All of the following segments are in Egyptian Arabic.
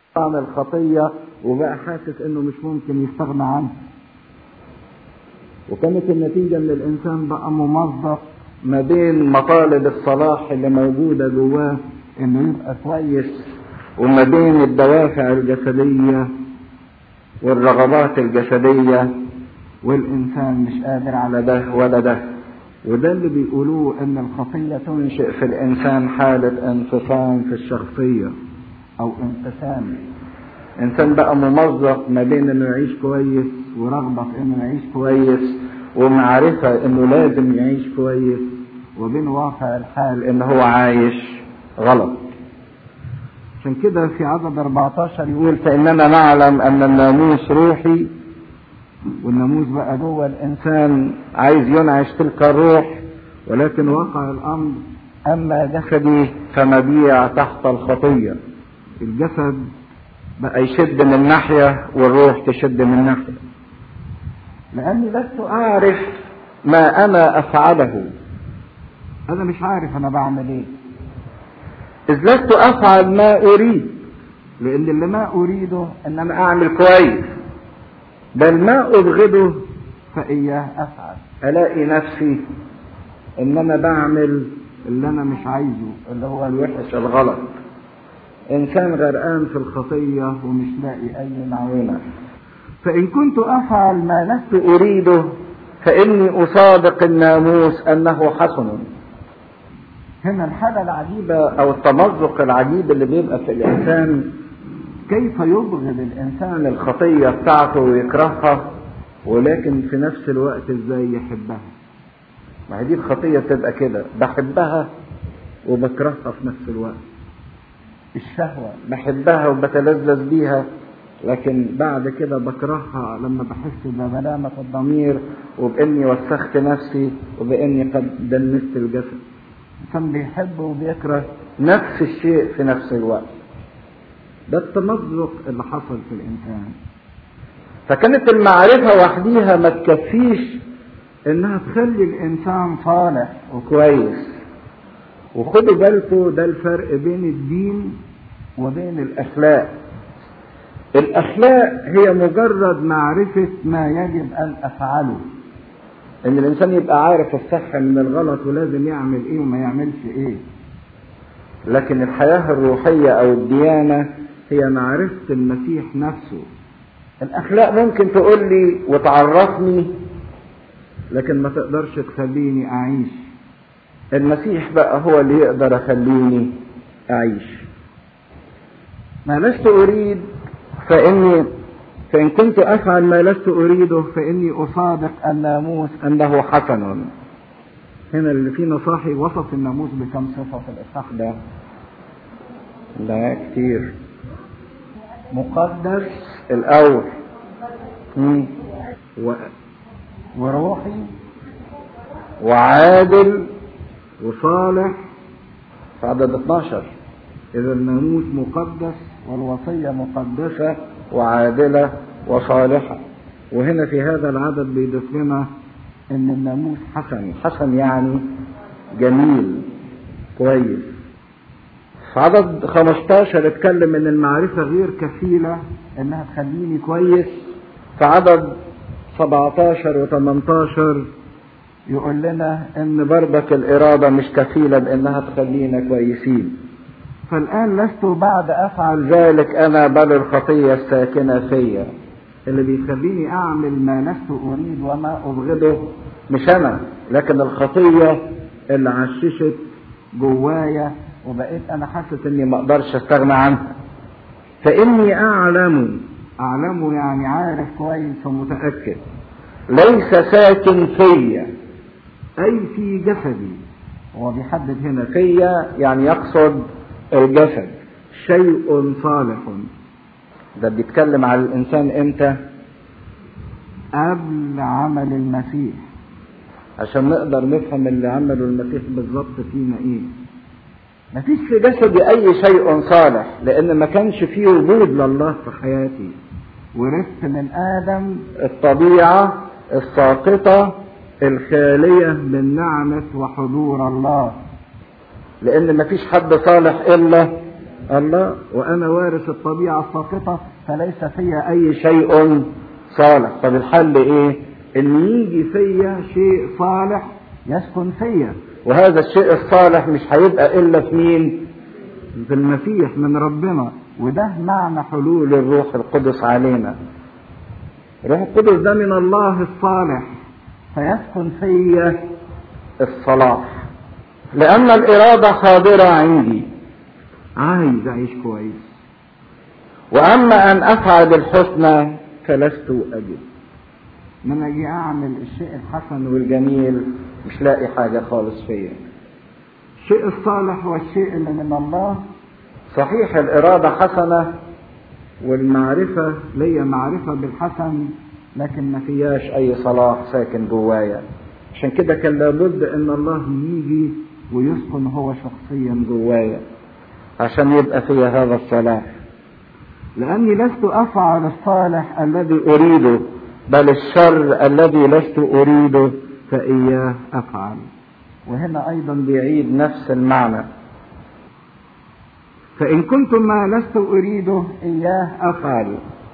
عن الخطية وبقى حاسس انه مش ممكن يستغنى عنها وكانت النتيجة ان الانسان بقى ممزق ما بين مطالب الصلاح اللي موجودة جواه انه يبقى كويس وما بين الدوافع الجسدية والرغبات الجسدية والإنسان مش قادر على ده ولا ده وده اللي بيقولوه إن الخطية تنشئ في الإنسان حالة انفصام في الشخصية أو انقسام إنسان بقى ممزق ما بين إنه يعيش كويس ورغبة في إنه يعيش كويس ومعرفة إنه لازم يعيش كويس وبين واقع الحال إن هو عايش غلط عشان كده في عدد 14 يقول فإننا نعلم أن الناموس روحي والناموس بقى جوه الإنسان عايز ينعش تلك الروح ولكن واقع الأمر أما جسدي فمبيع تحت الخطية الجسد بقى يشد من ناحية والروح تشد من ناحية لأني لست أعرف ما أنا أفعله أنا مش عارف أنا بعمل إيه إذ لست أفعل ما أريد لأن اللي ما أريده إن أنا أعمل كويس بل ما أبغضه فإياه أفعل ألاقي نفسي إن أنا بعمل اللي أنا مش عايزه اللي هو الوحش الغلط إنسان غرقان في الخطية ومش لاقي أي معونة فإن كنت أفعل ما لست أريده فإني أصادق الناموس أنه حسن هنا الحالة العجيبة أو التمزق العجيب اللي بيبقى في الإنسان كيف يبغض الإنسان الخطية بتاعته ويكرهها ولكن في نفس الوقت إزاي يحبها ما هي دي الخطية بتبقى كده بحبها وبكرهها في نفس الوقت الشهوة بحبها وبتلذذ بيها لكن بعد كده بكرهها لما بحس بملامة الضمير وبإني وسخت نفسي وبإني قد دنست الجسد الإنسان بيحب وبيكره نفس الشيء في نفس الوقت ده التمزق اللي حصل في الإنسان فكانت المعرفة وحديها ما تكفيش إنها تخلي الإنسان صالح وكويس وخدوا بالكم ده الفرق بين الدين وبين الأخلاق الأخلاق هي مجرد معرفة ما يجب أن أفعله ان الانسان يبقى عارف الصح من الغلط ولازم يعمل ايه وما يعملش ايه لكن الحياة الروحية او الديانة هي معرفة المسيح نفسه الاخلاق ممكن تقول لي وتعرفني لكن ما تقدرش تخليني اعيش المسيح بقى هو اللي يقدر يخليني اعيش ما لست اريد فاني فإن كنت أفعل ما لست أريده فإني أصادق الناموس أنه حسن هنا اللي فيه نصاحي وصف الناموس بكم صفة في الإصحاح ده لا كتير مقدس الأول و... وروحي وعادل وصالح في عدد 12 إذا الناموس مقدس والوصية مقدسة وعادلة وصالحة وهنا في هذا العدد بيضيف لنا ان الناموس حسن حسن يعني جميل كويس في عدد 15 اتكلم ان المعرفة غير كفيلة انها تخليني كويس في عدد 17 و 18 يقول لنا ان برضك الارادة مش كفيلة بانها تخلينا كويسين فالآن لست بعد أفعل ذلك أنا بل الخطية الساكنة فيا اللي بيخليني أعمل ما لست أريد وما أبغضه مش أنا لكن الخطية اللي عششت جوايا وبقيت أنا حاسس إني ما أقدرش أستغنى عنها فإني أعلم أعلم يعني عارف كويس ومتأكد ليس ساكن فيا أي في جسدي هو بيحدد هنا فيا يعني يقصد الجسد شيء صالح ده بيتكلم على الانسان امتى قبل عمل المسيح عشان نقدر نفهم اللي عمله المسيح بالظبط فينا ايه مفيش في جسدي اي شيء صالح لان ما كانش فيه وجود لله في حياتي ورثت من ادم الطبيعه الساقطه الخاليه من نعمه وحضور الله لان مفيش حد صالح الا الله وانا وارث الطبيعه الساقطه فليس فيا اي شيء صالح طب الحل ايه ان يجي فيا شيء صالح يسكن فيا وهذا الشيء الصالح مش هيبقى الا في مين في المسيح من ربنا وده معنى حلول الروح القدس علينا الروح القدس ده من الله الصالح فيسكن فيا الصلاح لأن الإرادة حاضرة عندي عايز أعيش كويس وأما أن أفعل الحسنى فلست أجد من أجي أعمل الشيء الحسن والجميل مش لاقي حاجة خالص فيا الشيء الصالح والشيء اللي من الله صحيح الإرادة حسنة والمعرفة ليا معرفة بالحسن لكن ما فيهاش أي صلاح ساكن جوايا عشان كده كان لابد ان الله يجي ويسكن هو شخصيا جوايا عشان يبقى فيا هذا الصلاح لاني لست افعل الصالح الذي اريده بل الشر الذي لست اريده فاياه افعل وهنا ايضا بيعيد نفس المعنى فان كنت ما لست اريده اياه افعل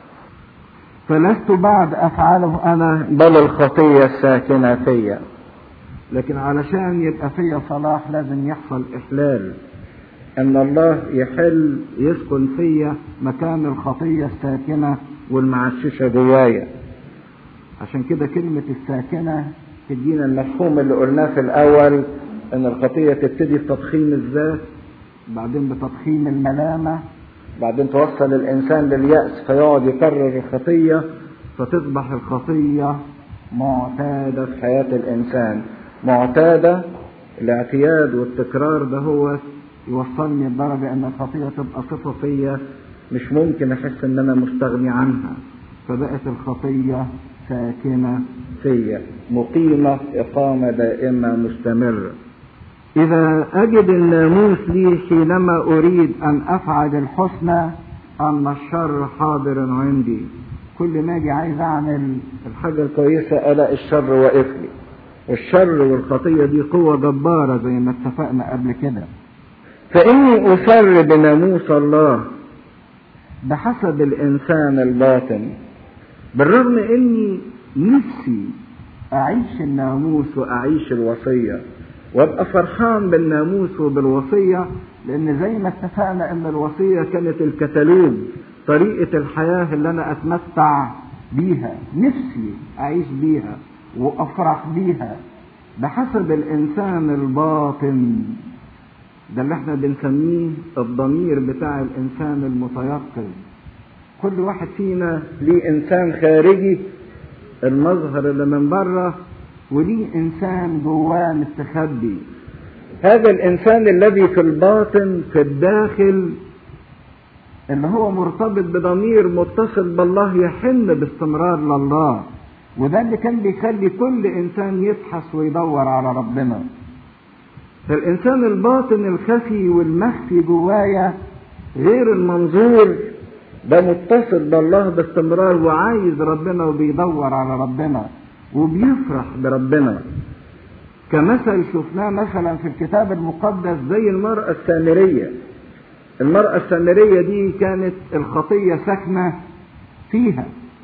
فلست بعد افعله انا بل الخطيه الساكنه فيا لكن علشان يبقى فيا صلاح لازم يحصل احلال ان الله يحل يسكن فيا مكان الخطيه الساكنه والمعششه جوايا عشان كده كلمه الساكنه تدينا المفهوم اللي قلناه في الاول ان الخطيه تبتدي بتضخيم الذات بعدين بتضخيم الملامه بعدين توصل الانسان لليأس فيقعد يكرر الخطية فتصبح الخطية معتادة في حياة الانسان معتادة الاعتياد والتكرار ده هو يوصلني لدرجة ان الخطية تبقى صفة فيا مش ممكن احس ان انا مستغني عنها فبقت الخطية ساكنة فيا مقيمة اقامة دائمة مستمرة إذا أجد الناموس لي حينما أريد أن أفعل الحسنى أن الشر حاضر عندي كل ما أجي عايز أعمل الحاجة الكويسة ألاقي الشر واقف لي والشر والخطية دي قوة جبارة زي ما اتفقنا قبل كده فإني أسر بناموس الله بحسب الإنسان الباطن بالرغم إني نفسي أعيش الناموس وأعيش الوصية وابقى فرحان بالناموس وبالوصية لأن زي ما اتفقنا إن الوصية كانت الكتالوج طريقة الحياة اللي أنا أتمتع بيها نفسي أعيش بيها وأفرح بيها بحسب الإنسان الباطن ده اللي احنا بنسميه الضمير بتاع الإنسان المتيقظ كل واحد فينا ليه إنسان خارجي المظهر اللي من بره وليه انسان جواه مستخبي هذا الانسان الذي في الباطن في الداخل اللي هو مرتبط بضمير متصل بالله يحن باستمرار لله وده اللي كان بيخلي كل انسان يبحث ويدور على ربنا فالانسان الباطن الخفي والمخفي جوايا غير المنظور ده متصل بالله باستمرار وعايز ربنا وبيدور على ربنا وبيفرح بربنا كمثل شفناه مثلا في الكتاب المقدس زي المرأة السامرية المرأة السامرية دي كانت الخطية ساكنة فيها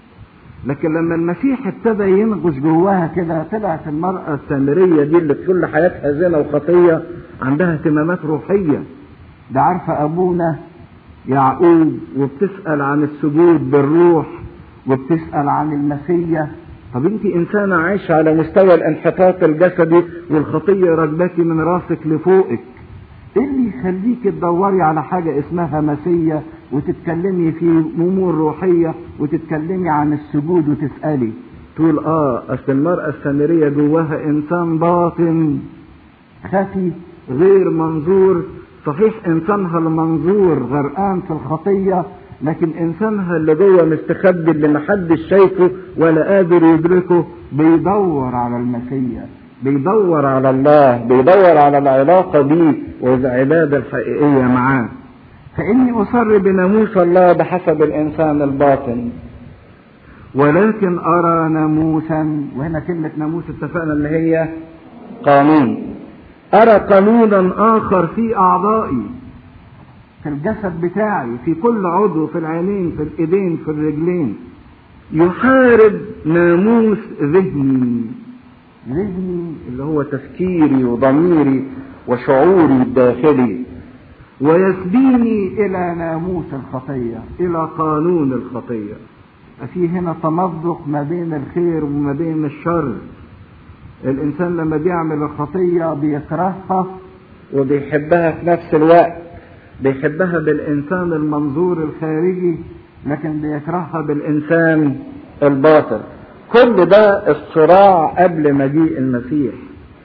لكن لما المسيح ابتدى ينغش جواها كده طلعت المرأة السامرية دي اللي كل حياتها زنا وخطية عندها اهتمامات روحية ده عارفة أبونا يعقوب وبتسأل عن السجود بالروح وبتسأل عن المسيح طب انت انسانة عايشة على مستوى الانحطاط الجسدي والخطية راكباكي من راسك لفوقك ايه اللي يخليك تدوري على حاجة اسمها مسية وتتكلمي في امور روحية وتتكلمي عن السجود وتسألي تقول اه اصل المرأة السامرية جواها انسان باطن خفي غير منظور صحيح انسانها المنظور غرقان في الخطية لكن انسانها اللي جوه مستخبي اللي محدش شايفه ولا قادر يدركه بيدور على المسيح بيدور على الله بيدور على العلاقه بيه والعباده الحقيقيه معاه فاني اصر بناموس الله بحسب الانسان الباطن ولكن ارى ناموسا وهنا كلمه ناموس اتفقنا ان هي قانون ارى قانونا اخر في اعضائي في الجسد بتاعي في كل عضو في العينين في الايدين في الرجلين يحارب ناموس ذهني ذهني اللي هو تفكيري وضميري وشعوري الداخلي ويسبيني الى ناموس الخطيه الى قانون الخطيه في هنا تمزق ما بين الخير وما بين الشر الانسان لما بيعمل الخطيه بيكرهها وبيحبها في نفس الوقت بيحبها بالانسان المنظور الخارجي لكن بيكرهها بالانسان الباطن كل ده الصراع قبل مجيء المسيح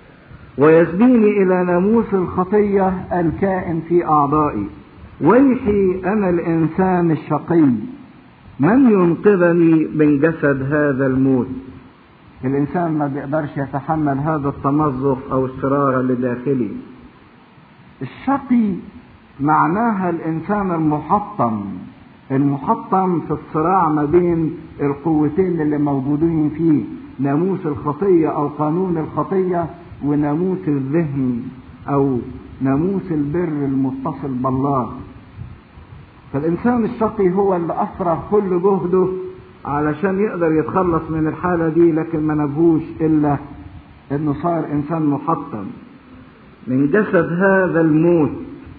ويسبيني الى ناموس الخطيه الكائن في اعضائي ويحي انا الانسان الشقي من ينقذني من جسد هذا الموت الانسان ما بيقدرش يتحمل هذا التمزق او الصراع اللي داخلي الشقي معناها الانسان المحطم المحطم في الصراع ما بين القوتين اللي موجودين فيه ناموس الخطية او قانون الخطية وناموس الذهن او ناموس البر المتصل بالله فالانسان الشقي هو اللي افرغ كل جهده علشان يقدر يتخلص من الحالة دي لكن ما نبهوش الا انه صار انسان محطم من جسد هذا الموت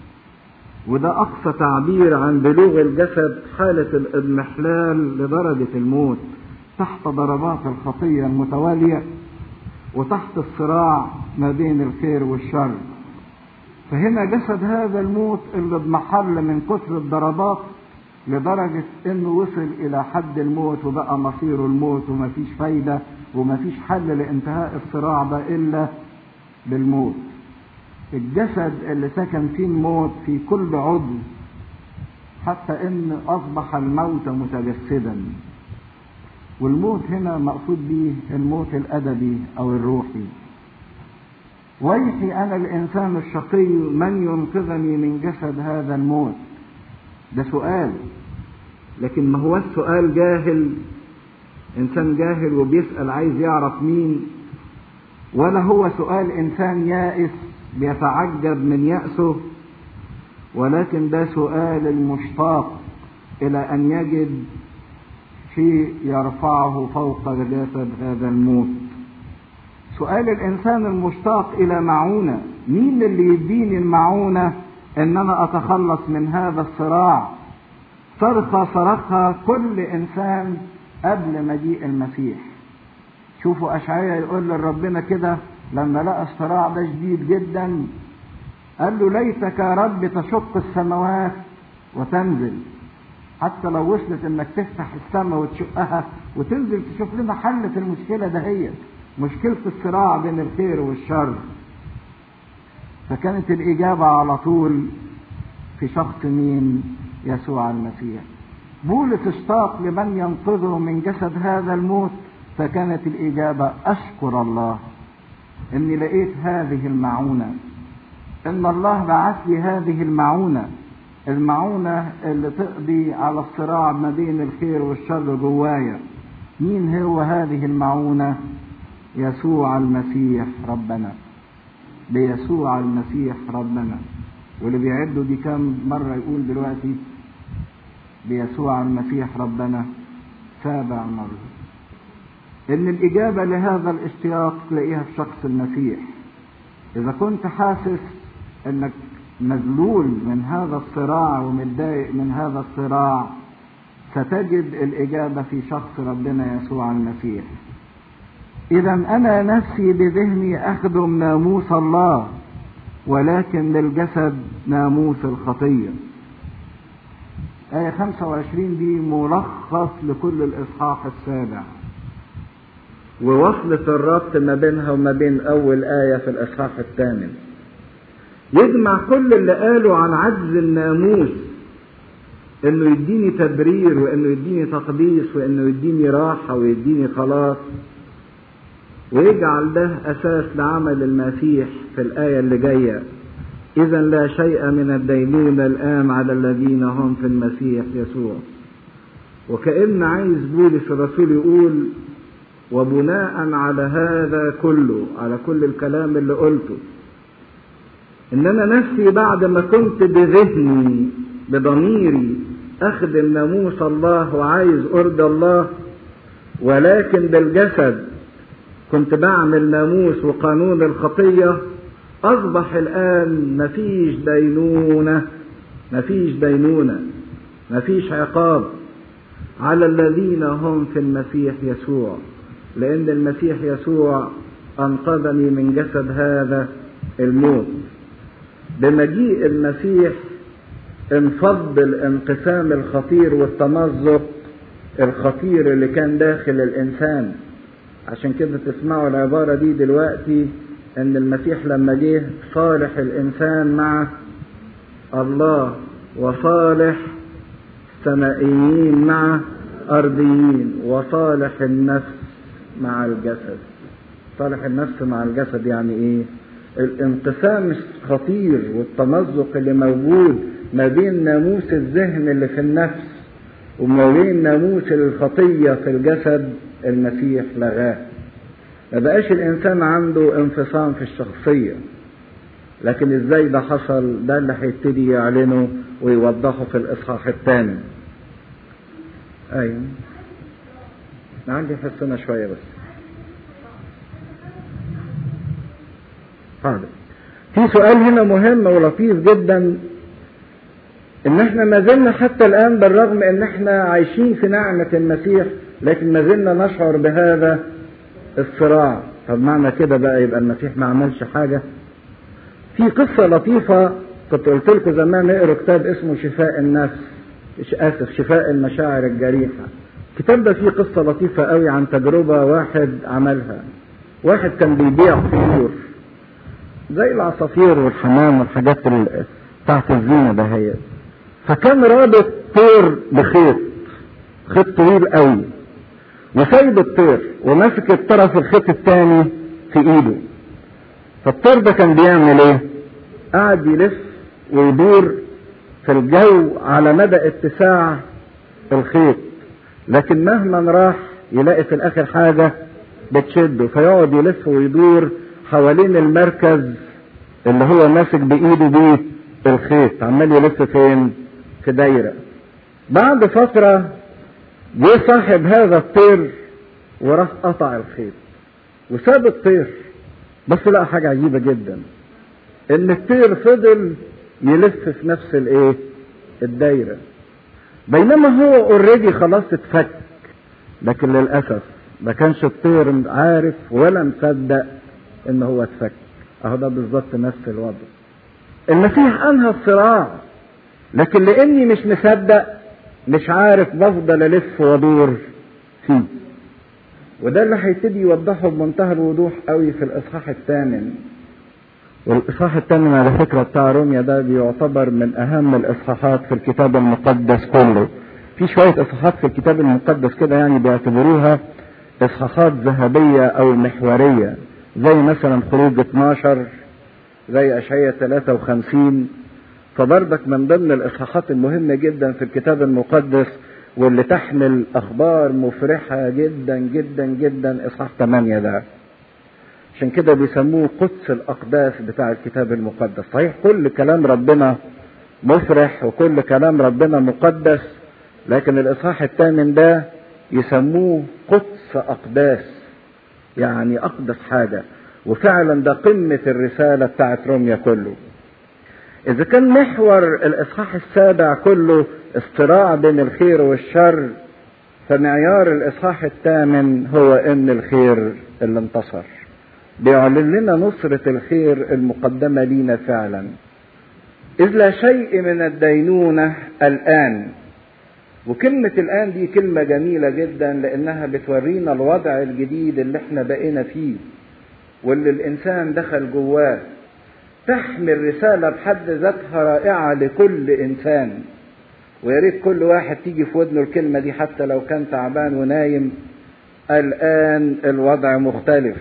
وده اقصى تعبير عن بلوغ الجسد حالة الاضمحلال لدرجة الموت تحت ضربات الخطية المتوالية وتحت الصراع ما بين الخير والشر فهنا جسد هذا الموت اللي اضمحل من كثر الضربات لدرجة انه وصل الى حد الموت وبقى مصيره الموت ومفيش فايدة ومفيش حل لانتهاء الصراع ده الا بالموت الجسد اللي سكن فيه الموت في كل عضو حتى ان اصبح الموت متجسدا والموت هنا مقصود به الموت الادبي او الروحي ويحي انا الانسان الشقي من ينقذني من جسد هذا الموت ده سؤال لكن ما هو السؤال جاهل انسان جاهل وبيسال عايز يعرف مين ولا هو سؤال انسان يائس بيتعجب من يأسه ولكن ده سؤال المشتاق إلى أن يجد شيء يرفعه فوق جسد هذا الموت سؤال الإنسان المشتاق إلى معونة مين اللي يديني المعونة إن أنا أتخلص من هذا الصراع صرخة صرخها كل إنسان قبل مجيء المسيح شوفوا أشعياء يقول لربنا كده لما لقى الصراع ده شديد جدا قال له ليتك يا رب تشق السماوات وتنزل حتى لو وصلت انك تفتح السماء وتشقها وتنزل تشوف لنا حل في المشكله دهيت مشكله الصراع بين الخير والشر فكانت الاجابه على طول في شخص مين يسوع المسيح بولس اشتاق لمن ينقذه من جسد هذا الموت فكانت الاجابه اشكر الله اني لقيت هذه المعونه ان الله بعث لي هذه المعونه المعونه اللي تقضي على الصراع ما بين الخير والشر جوايا مين هو هذه المعونه يسوع المسيح ربنا بيسوع المسيح ربنا واللي بيعدوا دي كام مره يقول دلوقتي بيسوع المسيح ربنا سابع مره ان الاجابه لهذا الاشتياق تلاقيها في شخص المسيح اذا كنت حاسس انك مذلول من هذا الصراع ومتضايق من هذا الصراع ستجد الاجابه في شخص ربنا يسوع المسيح اذا انا نفسي بذهني اخدم ناموس الله ولكن للجسد ناموس الخطيه آية 25 دي ملخص لكل الإصحاح السابع ووصلة الربط ما بينها وما بين أول آية في الإصحاح الثامن يجمع كل اللي قالوا عن عجز الناموس انه يديني تبرير وانه يديني تقديس وانه يديني راحة ويديني خلاص ويجعل ده اساس لعمل المسيح في الآية اللي جاية إذا لا شيء من الدينونة الآن على الذين هم في المسيح يسوع وكأن عايز بولس الرسول يقول وبناء على هذا كله على كل الكلام اللي قلته ان انا نفسي بعد ما كنت بذهني بضميري اخدم ناموس الله وعايز ارضي الله ولكن بالجسد كنت بعمل ناموس وقانون الخطيه اصبح الان مفيش دينونه مفيش دينونه مفيش عقاب على الذين هم في المسيح يسوع لان المسيح يسوع انقذني من جسد هذا الموت بمجيء المسيح انفض الانقسام الخطير والتمزق الخطير اللي كان داخل الانسان عشان كده تسمعوا العباره دي دلوقتي ان المسيح لما جه صالح الانسان مع الله وصالح سمائيين مع ارضيين وصالح النفس مع الجسد صالح النفس مع الجسد يعني ايه الانقسام الخطير والتمزق اللي موجود ما بين ناموس الذهن اللي في النفس وما بين ناموس الخطية في الجسد المسيح لغاه ما بقاش الإنسان عنده انفصام في الشخصية لكن ازاي ده حصل ده اللي هيبتدي يعلنه ويوضحه في الإصحاح الثاني أيوه عندي حسنا شوية بس حاضر في سؤال هنا مهم ولطيف جدا ان احنا ما زلنا حتى الان بالرغم ان احنا عايشين في نعمة المسيح لكن ما زلنا نشعر بهذا الصراع طب معنى كده بقى يبقى المسيح ما عملش حاجة في قصة لطيفة كنت قلت لكم زمان اقروا كتاب اسمه شفاء النفس اسف شفاء المشاعر الجريحة الكتاب ده فيه قصة لطيفة قوي عن تجربة واحد عملها واحد كان بيبيع طيور زي العصافير والحمام والحاجات بتاعت الزينة ده هي فكان رابط طير بخيط خيط طويل قوي وسايب الطير وماسك الطرف الخيط الثاني في ايده فالطير ده كان بيعمل ايه قاعد يلف ويدور في الجو على مدى اتساع الخيط لكن مهما راح يلاقي في الاخر حاجة بتشده فيقعد يلف ويدور حوالين المركز اللي هو ماسك بايده بيه الخيط عمال يلف فين في دايرة بعد فترة جه صاحب هذا الطير وراح قطع الخيط وساب الطير بس لقى حاجة عجيبة جدا ان الطير فضل يلف في نفس الايه الدايرة بينما هو اوريدي خلاص اتفك لكن للأسف ما كانش الطير عارف ولا مصدق ان هو اتفك اهو ده بالظبط نفس الوضع المسيح انهى الصراع لكن لاني مش مصدق مش عارف بفضل الف وادور فيه وده اللي هيبتدي يوضحه بمنتهى الوضوح قوي في الاصحاح الثامن والاصحاح الثامن على فكره بتاع روميا ده بيعتبر من اهم الاصحاحات في الكتاب المقدس كله في شويه اصحاحات في الكتاب المقدس كده يعني بيعتبروها اصحاحات ذهبيه او محوريه زي مثلا خروج 12 زي اشعياء 53 فبرضك من ضمن الاصحاحات المهمه جدا في الكتاب المقدس واللي تحمل اخبار مفرحه جدا جدا جدا اصحاح 8 ده عشان كده بيسموه قدس الاقداس بتاع الكتاب المقدس صحيح كل كلام ربنا مفرح وكل كلام ربنا مقدس لكن الاصحاح الثامن ده يسموه قدس اقداس يعني اقدس حاجه وفعلا ده قمه الرساله بتاعت روميا كله اذا كان محور الاصحاح السابع كله اصطراع بين الخير والشر فمعيار الاصحاح الثامن هو ان الخير اللي انتصر بيعلن لنا نصرة الخير المقدمة لينا فعلا إذ لا شيء من الدينونة الآن وكلمة الآن دي كلمة جميلة جدا لأنها بتورينا الوضع الجديد اللي احنا بقينا فيه واللي الإنسان دخل جواه تحمل رسالة بحد ذاتها رائعة لكل إنسان ويا ريت كل واحد تيجي في ودنه الكلمة دي حتى لو كان تعبان ونايم الآن الوضع مختلف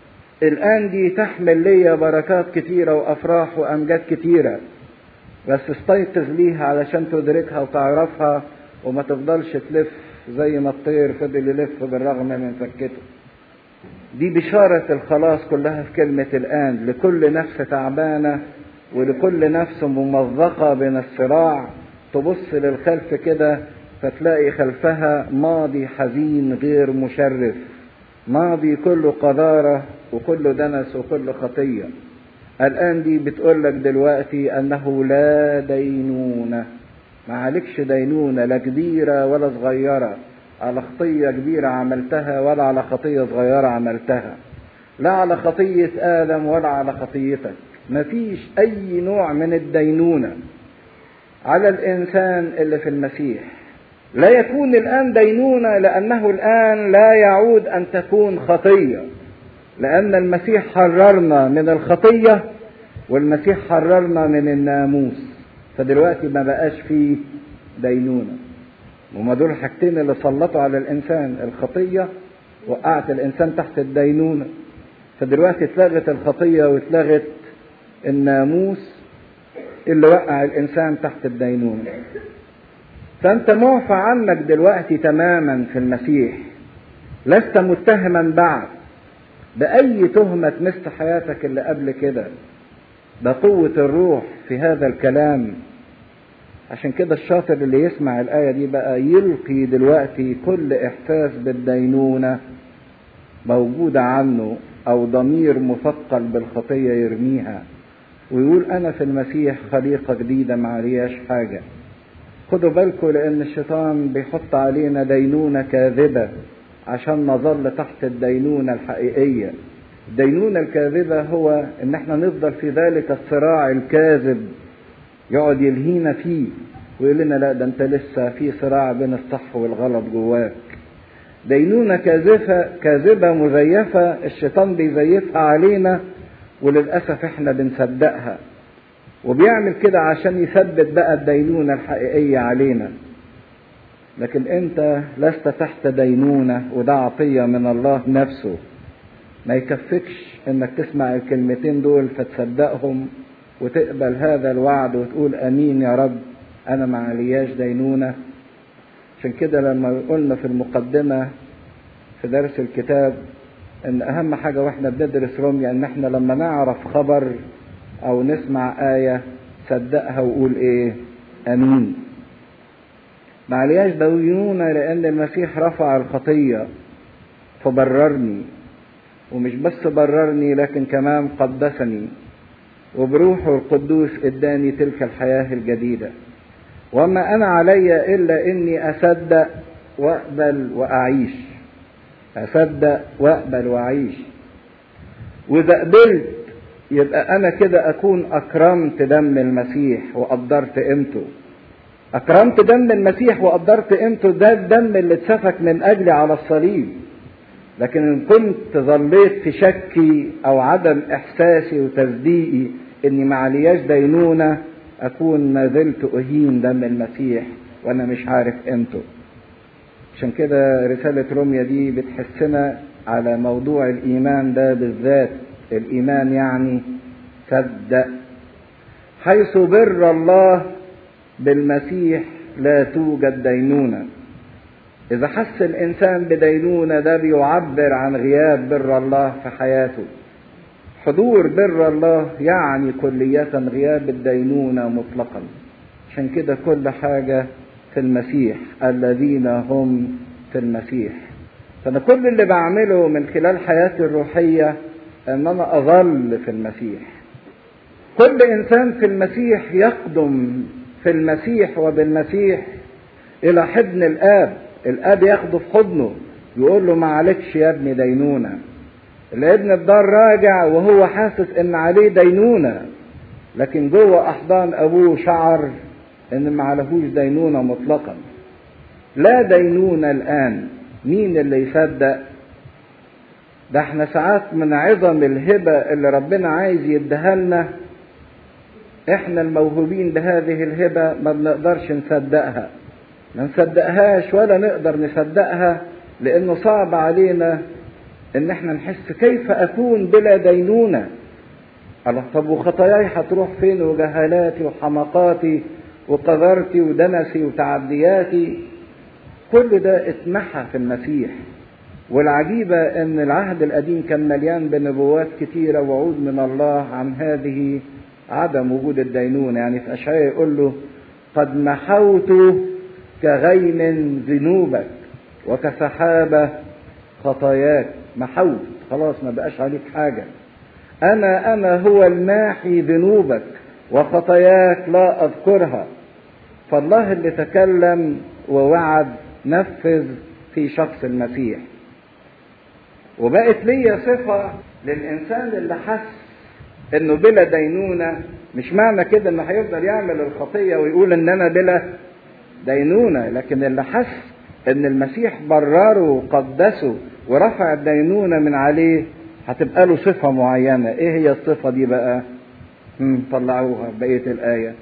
الآن دي تحمل ليا بركات كتيرة وأفراح وأمجاد كتيرة بس استيقظ ليها علشان تدركها وتعرفها وما تفضلش تلف زي ما الطير فضل يلف بالرغم من فكته دي بشارة الخلاص كلها في كلمة الآن لكل نفس تعبانة ولكل نفس ممزقة بين الصراع تبص للخلف كده فتلاقي خلفها ماضي حزين غير مشرف ماضي كله قذارة وكله دنس وكله خطية الآن دي بتقول لك دلوقتي أنه لا دينونة ما عليكش دينونة لا كبيرة ولا صغيرة على خطية كبيرة عملتها ولا على خطية صغيرة عملتها لا على خطية آدم ولا على خطيتك مفيش أي نوع من الدينونة على الإنسان اللي في المسيح لا يكون الآن دينونة لأنه الآن لا يعود أن تكون خطية لأن المسيح حررنا من الخطية والمسيح حررنا من الناموس فدلوقتي ما بقاش فيه دينونة وما دول الحاجتين اللي سلطوا على الإنسان الخطية وقعت الإنسان تحت الدينونة فدلوقتي اتلغت الخطية واتلغت الناموس اللي وقع الإنسان تحت الدينونة فأنت معفى عنك دلوقتي تماما في المسيح لست متهما بعد بأي تهمة تمس حياتك اللي قبل كده ده قوة الروح في هذا الكلام عشان كده الشاطر اللي يسمع الآية دي بقى يلقي دلوقتي كل إحساس بالدينونة موجودة عنه أو ضمير مثقل بالخطية يرميها ويقول أنا في المسيح خليقة جديدة ما عليهاش حاجة خدوا بالكم لأن الشيطان بيحط علينا دينونة كاذبة عشان نظل تحت الدينونة الحقيقية الدينونة الكاذبة هو ان احنا نفضل في ذلك الصراع الكاذب يقعد يلهينا فيه ويقول لنا لا ده انت لسه في صراع بين الصح والغلط جواك دينونة كاذبة كاذبة مزيفة الشيطان بيزيفها علينا وللأسف احنا بنصدقها وبيعمل كده عشان يثبت بقى الدينونة الحقيقية علينا لكن انت لست تحت دينونة وده عطية من الله نفسه ما يكفكش انك تسمع الكلمتين دول فتصدقهم وتقبل هذا الوعد وتقول امين يا رب انا ما علياش دينونة عشان كده لما قلنا في المقدمة في درس الكتاب ان اهم حاجة واحنا بندرس روميا ان احنا لما نعرف خبر او نسمع آية صدقها وقول ايه امين ما عليهاش دينونة لان المسيح رفع الخطية فبررني ومش بس بررني لكن كمان قدسني وبروحه القدوس اداني تلك الحياة الجديدة وما انا علي الا اني اصدق واقبل واعيش اصدق واقبل واعيش واذا قبلت يبقى انا كده اكون اكرمت دم المسيح وقدرت قيمته اكرمت دم المسيح وقدرت قيمته ده الدم اللي اتسفك من اجلي على الصليب لكن ان كنت ظليت في شكي او عدم احساسي وتصديقي اني ما علياش دينونه اكون ما زلت اهين دم المسيح وانا مش عارف قيمته عشان كده رسالة روميا دي بتحسنا على موضوع الإيمان ده بالذات الإيمان يعني صدق حيث بر الله بالمسيح لا توجد دينونة إذا حس الإنسان بدينونة ده بيعبر عن غياب بر الله في حياته حضور بر الله يعني كلية غياب الدينونة مطلقا عشان كده كل حاجة في المسيح الذين هم في المسيح فأنا كل اللي بعمله من خلال حياتي الروحية أن أنا أظل في المسيح كل إنسان في المسيح يقدم في المسيح وبالمسيح إلى حضن الآب الآب ياخده في حضنه يقول له ما عليكش يا ابني دينونة الابن الدار راجع وهو حاسس ان عليه دينونة لكن جوه احضان ابوه شعر ان ما عليهوش دينونة مطلقا لا دينونة الان مين اللي يصدق ده احنا ساعات من عظم الهبة اللي ربنا عايز يديها لنا احنا الموهوبين بهذه الهبة ما بنقدرش نصدقها ما نصدقهاش ولا نقدر نصدقها لانه صعب علينا ان احنا نحس كيف اكون بلا دينونة الله طب وخطاياي هتروح فين وجهالاتي وحماقاتي وقذرتي ودنسي وتعدياتي كل ده اتمحى في المسيح والعجيبة ان العهد القديم كان مليان بنبوات كتيرة وعود من الله عن هذه عدم وجود الدينونة يعني في أشعياء يقول له قد محوت كغيم ذنوبك وكسحابة خطاياك محوت خلاص ما بقاش عليك حاجة أنا أنا هو الماحي ذنوبك وخطاياك لا أذكرها فالله اللي تكلم ووعد نفذ في شخص المسيح وبقت ليا صفة للإنسان اللي حس إنه بلا دينونة مش معنى كده إنه هيفضل يعمل الخطية ويقول إن أنا بلا دينونة لكن اللي حس إن المسيح برره وقدسه ورفع الدينونة من عليه هتبقى له صفة معينة إيه هي الصفة دي بقى؟ هم طلعوها بقية الآية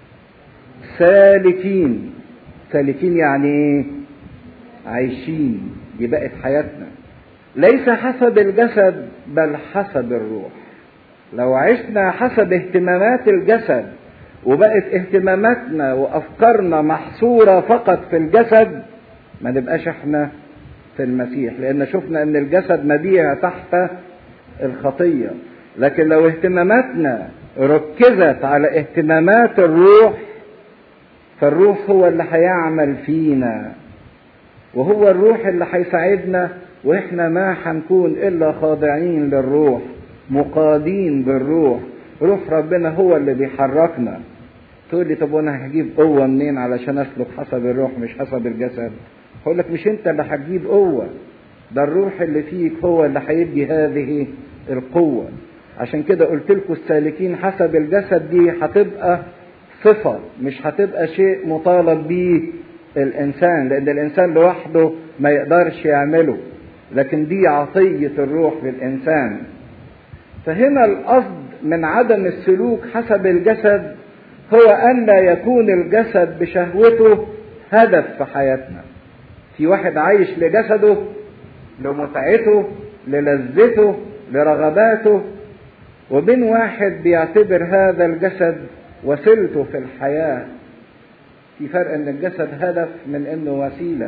سالكين سالكين يعني ايه عايشين دي بقت حياتنا ليس حسب الجسد بل حسب الروح لو عشنا حسب اهتمامات الجسد وبقت اهتماماتنا وافكارنا محصوره فقط في الجسد ما نبقاش احنا في المسيح لان شفنا ان الجسد مبيع تحت الخطيه لكن لو اهتماماتنا ركزت على اهتمامات الروح فالروح هو اللي هيعمل فينا وهو الروح اللي هيساعدنا واحنا ما هنكون الا خاضعين للروح مقادين بالروح روح ربنا هو اللي بيحركنا تقول لي طب وانا هجيب قوه منين علشان اسلك حسب الروح مش حسب الجسد هقول لك مش انت اللي هتجيب قوه ده الروح اللي فيك هو اللي هيدي هذه القوه عشان كده قلت لكم السالكين حسب الجسد دي هتبقى صفة مش هتبقى شيء مطالب به الإنسان لأن الإنسان لوحده ما يقدرش يعمله لكن دي عطية الروح للإنسان فهنا القصد من عدم السلوك حسب الجسد هو أن لا يكون الجسد بشهوته هدف في حياتنا في واحد عايش لجسده لمتعته للذته لرغباته وبين واحد بيعتبر هذا الجسد وسيلته في الحياة في فرق ان الجسد هدف من انه وسيلة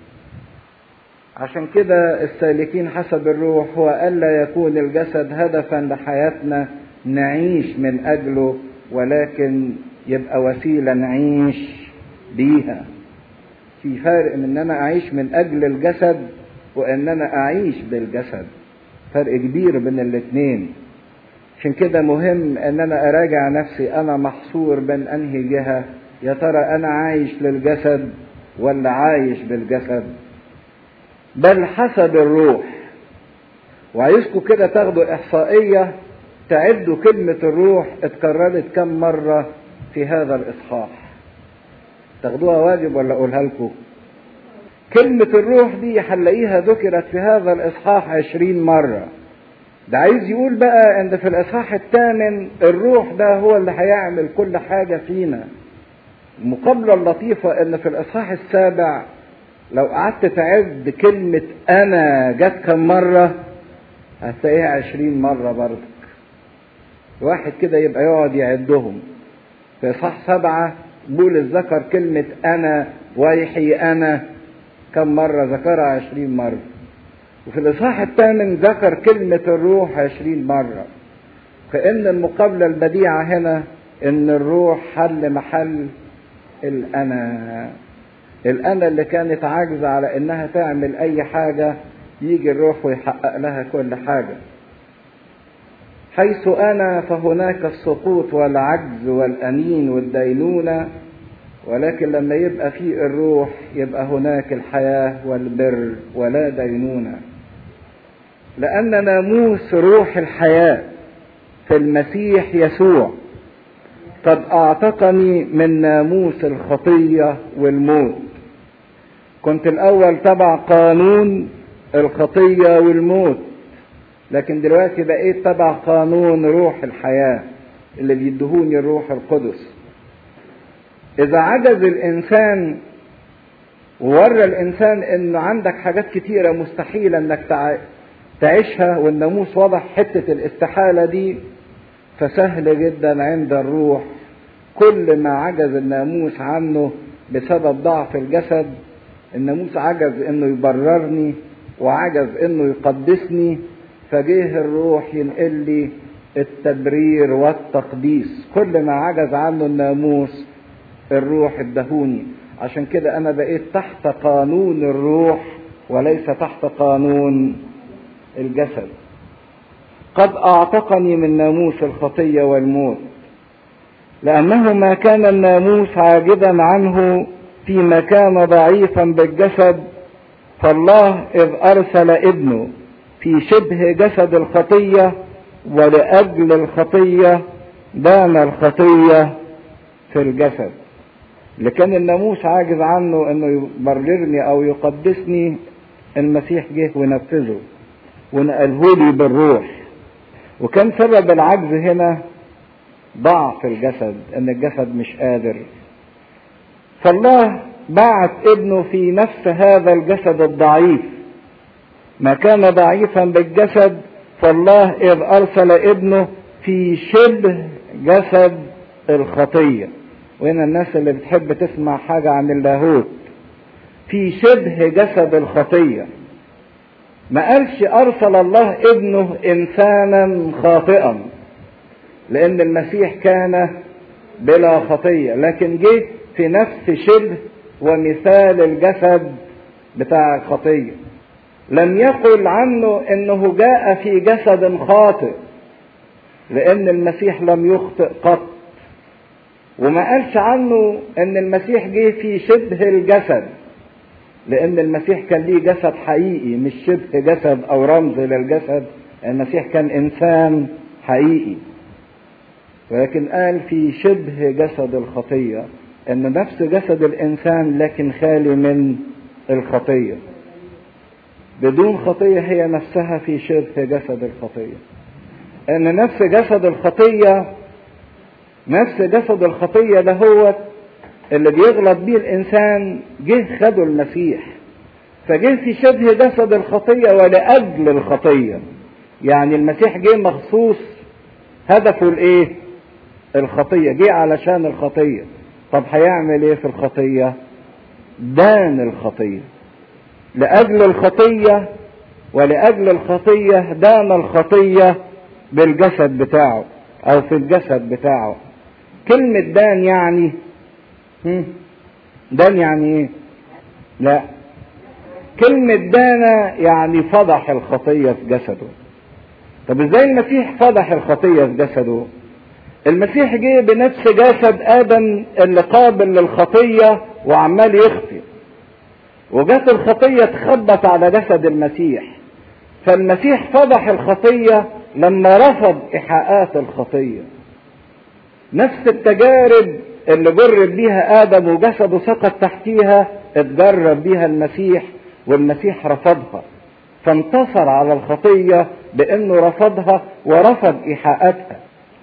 عشان كده السالكين حسب الروح هو ألا يكون الجسد هدفا لحياتنا نعيش من أجله ولكن يبقى وسيلة نعيش بيها في فرق من ان انا اعيش من اجل الجسد وان انا اعيش بالجسد فرق كبير بين الاثنين عشان كده مهم ان انا اراجع نفسي انا محصور بين انهي جهة يا ترى انا عايش للجسد ولا عايش بالجسد بل حسب الروح وعايزكم كده تاخدوا احصائية تعدوا كلمة الروح اتكررت كم مرة في هذا الاصحاح تاخدوها واجب ولا اقولها لكم كلمة الروح دي هنلاقيها ذكرت في هذا الاصحاح عشرين مرة ده عايز يقول بقى ان في الاصحاح الثامن الروح ده هو اللي هيعمل كل حاجة فينا المقابلة اللطيفة ان في الاصحاح السابع لو قعدت تعد كلمة انا جت كم مرة هتلاقيها عشرين مرة برضك واحد كده يبقى يقعد يعدهم في اصحاح سبعة بولس ذكر كلمة انا ويحي انا كم مرة ذكرها عشرين مرة وفي الإصحاح الثامن ذكر كلمة الروح عشرين مرة كأن المقابلة البديعة هنا إن الروح حل محل الأنا الأنا اللي كانت عاجزة على إنها تعمل أي حاجة يجي الروح ويحقق لها كل حاجة حيث أنا فهناك السقوط والعجز والأنين والدينونة ولكن لما يبقى في الروح يبقى هناك الحياة والبر ولا دينونة لأن ناموس روح الحياة في المسيح يسوع قد أعتقني من ناموس الخطية والموت كنت الأول تبع قانون الخطية والموت لكن دلوقتي بقيت تبع قانون روح الحياة اللي بيدهوني الروح القدس إذا عجز الإنسان وورى الإنسان إنه عندك حاجات كتيرة مستحيلة إنك تعيشها والناموس واضح حتة الاستحالة دي فسهل جدا عند الروح كل ما عجز الناموس عنه بسبب ضعف الجسد الناموس عجز إنه يبررني وعجز إنه يقدسني فجه الروح ينقل لي التبرير والتقديس كل ما عجز عنه الناموس الروح ادهوني عشان كده انا بقيت تحت قانون الروح وليس تحت قانون الجسد قد اعتقني من ناموس الخطيه والموت لانه ما كان الناموس عاجزا عنه فيما كان ضعيفا بالجسد فالله اذ ارسل ابنه في شبه جسد الخطيه ولاجل الخطيه دان الخطيه في الجسد اللي كان الناموس عاجز عنه انه يبررني او يقدسني المسيح جه ونفذه ونقله لي بالروح وكان سبب العجز هنا ضعف الجسد ان الجسد مش قادر فالله بعت ابنه في نفس هذا الجسد الضعيف ما كان ضعيفا بالجسد فالله اذ ارسل ابنه في شبه جسد الخطيه وهنا الناس اللي بتحب تسمع حاجه عن اللاهوت في شبه جسد الخطيه ما قالش ارسل الله ابنه انسانا خاطئا لان المسيح كان بلا خطيه لكن جه في نفس شبه ومثال الجسد بتاع الخطيه لم يقل عنه انه جاء في جسد خاطئ لان المسيح لم يخطئ قط وما قالش عنه ان المسيح جه في شبه الجسد لان المسيح كان ليه جسد حقيقي مش شبه جسد او رمز للجسد المسيح كان انسان حقيقي ولكن قال في شبه جسد الخطيه ان نفس جسد الانسان لكن خالي من الخطيه بدون خطيه هي نفسها في شبه جسد الخطيه ان نفس جسد الخطيه نفس جسد الخطيه ده هو اللي بيغلط بيه الانسان جه خده المسيح فجه في شبه جسد الخطيه ولاجل الخطيه يعني المسيح جه مخصوص هدفه الايه الخطيه جه علشان الخطيه طب هيعمل ايه في الخطيه دان الخطيه لاجل الخطيه ولاجل الخطيه دان الخطيه بالجسد بتاعه او في الجسد بتاعه كلمه دان يعني دان يعني ايه لا كلمة دانا يعني فضح الخطية في جسده طب ازاي المسيح فضح الخطية في جسده المسيح جه بنفس جسد ادم اللي قابل للخطية وعمال يخطي وجت الخطية تخبط على جسد المسيح فالمسيح فضح الخطية لما رفض إيحاءات الخطية نفس التجارب اللي جرب بيها آدم وجسده سقط تحتيها اتجرب بيها المسيح والمسيح رفضها فانتصر على الخطية بأنه رفضها ورفض إيحاءاتها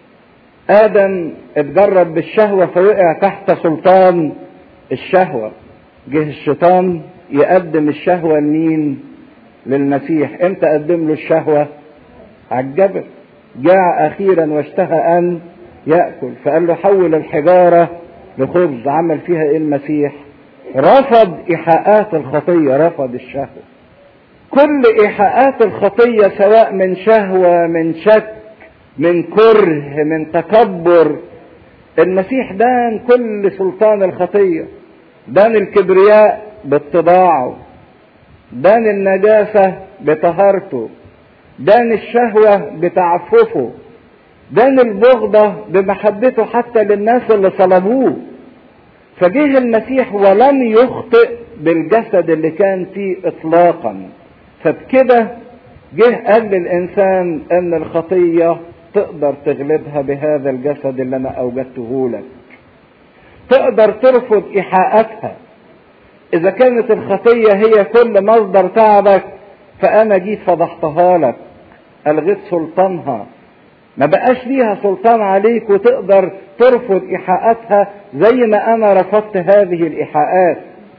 آدم اتجرب بالشهوة فوقع تحت سلطان الشهوة جه الشيطان يقدم الشهوة لمين؟ للمسيح امتى قدم له الشهوة؟ على الجبل جاع أخيرا واشتهى أن يأكل فقال له حول الحجارة لخبز عمل فيها ايه المسيح رفض إيحاءات الخطية رفض الشهوة كل إيحاءات الخطية سواء من شهوة من شك من كره من تكبر المسيح دان كل سلطان الخطية دان الكبرياء باتباعه دان النجاسة بطهارته دان الشهوة بتعففه دان البغضة بمحبته حتى للناس اللي صلبوه فجه المسيح ولم يخطئ بالجسد اللي كان فيه اطلاقا فبكده جه قال للانسان ان الخطيه تقدر تغلبها بهذا الجسد اللي انا اوجدته لك تقدر ترفض ايحاءاتها اذا كانت الخطيه هي كل مصدر تعبك فانا جيت فضحتها لك الغيت سلطانها ما بقاش ليها سلطان عليك وتقدر ترفض ايحاءاتها زي ما انا رفضت هذه الايحاءات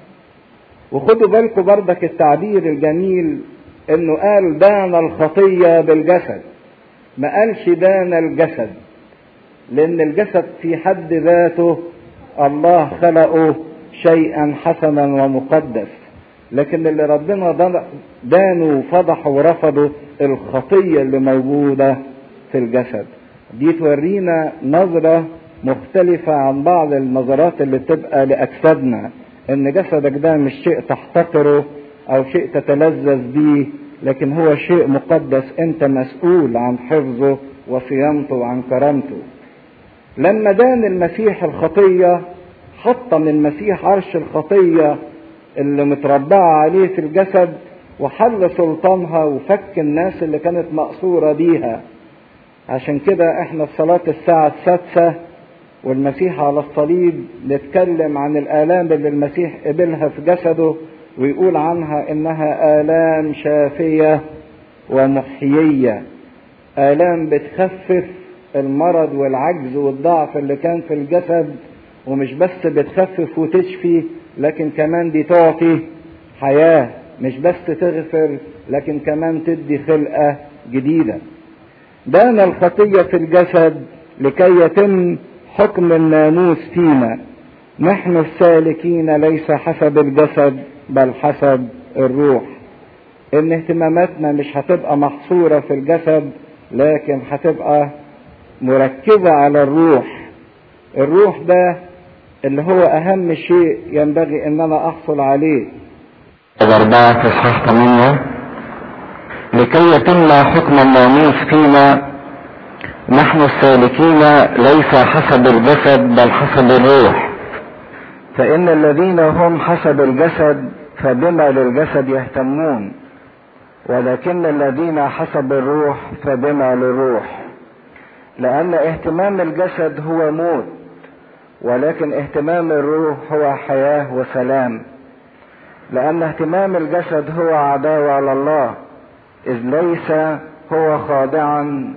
وخدوا بالكم بردك التعبير الجميل انه قال دان الخطيه بالجسد ما قالش دان الجسد لان الجسد في حد ذاته الله خلقه شيئا حسنا ومقدس لكن اللي ربنا دانه وفضحه ورفضه الخطيه اللي موجوده في الجسد دي تورينا نظره مختلفة عن بعض النظرات اللي بتبقى لأجسادنا إن جسدك ده مش شيء تحتقره أو شيء تتلذذ بيه لكن هو شيء مقدس أنت مسؤول عن حفظه وصيانته وعن كرامته لما دان المسيح الخطية حطم المسيح عرش الخطية اللي متربعة عليه في الجسد وحل سلطانها وفك الناس اللي كانت مقصورة بيها عشان كده احنا في صلاة الساعة السادسة والمسيح على الصليب نتكلم عن الآلام اللي المسيح قبلها في جسده ويقول عنها إنها آلام شافية ومحيية آلام بتخفف المرض والعجز والضعف اللي كان في الجسد ومش بس بتخفف وتشفي لكن كمان دي تعطي حياة مش بس تغفر لكن كمان تدي خلقة جديدة دان الخطية في الجسد لكي يتم حكم الناموس فينا نحن السالكين ليس حسب الجسد بل حسب الروح ان اهتماماتنا مش هتبقى محصورة في الجسد لكن هتبقى مركزة على الروح الروح ده اللي هو اهم شيء ينبغي ان انا احصل عليه الأربعة في إصحاح 8 لكي يتم حكم الناموس فينا نحن السالكين ليس حسب الجسد بل حسب الروح فإن الذين هم حسب الجسد فبما للجسد يهتمون ولكن الذين حسب الروح فبما للروح لأن اهتمام الجسد هو موت ولكن اهتمام الروح هو حياة وسلام لأن اهتمام الجسد هو عداوة على الله إذ ليس هو خاضعا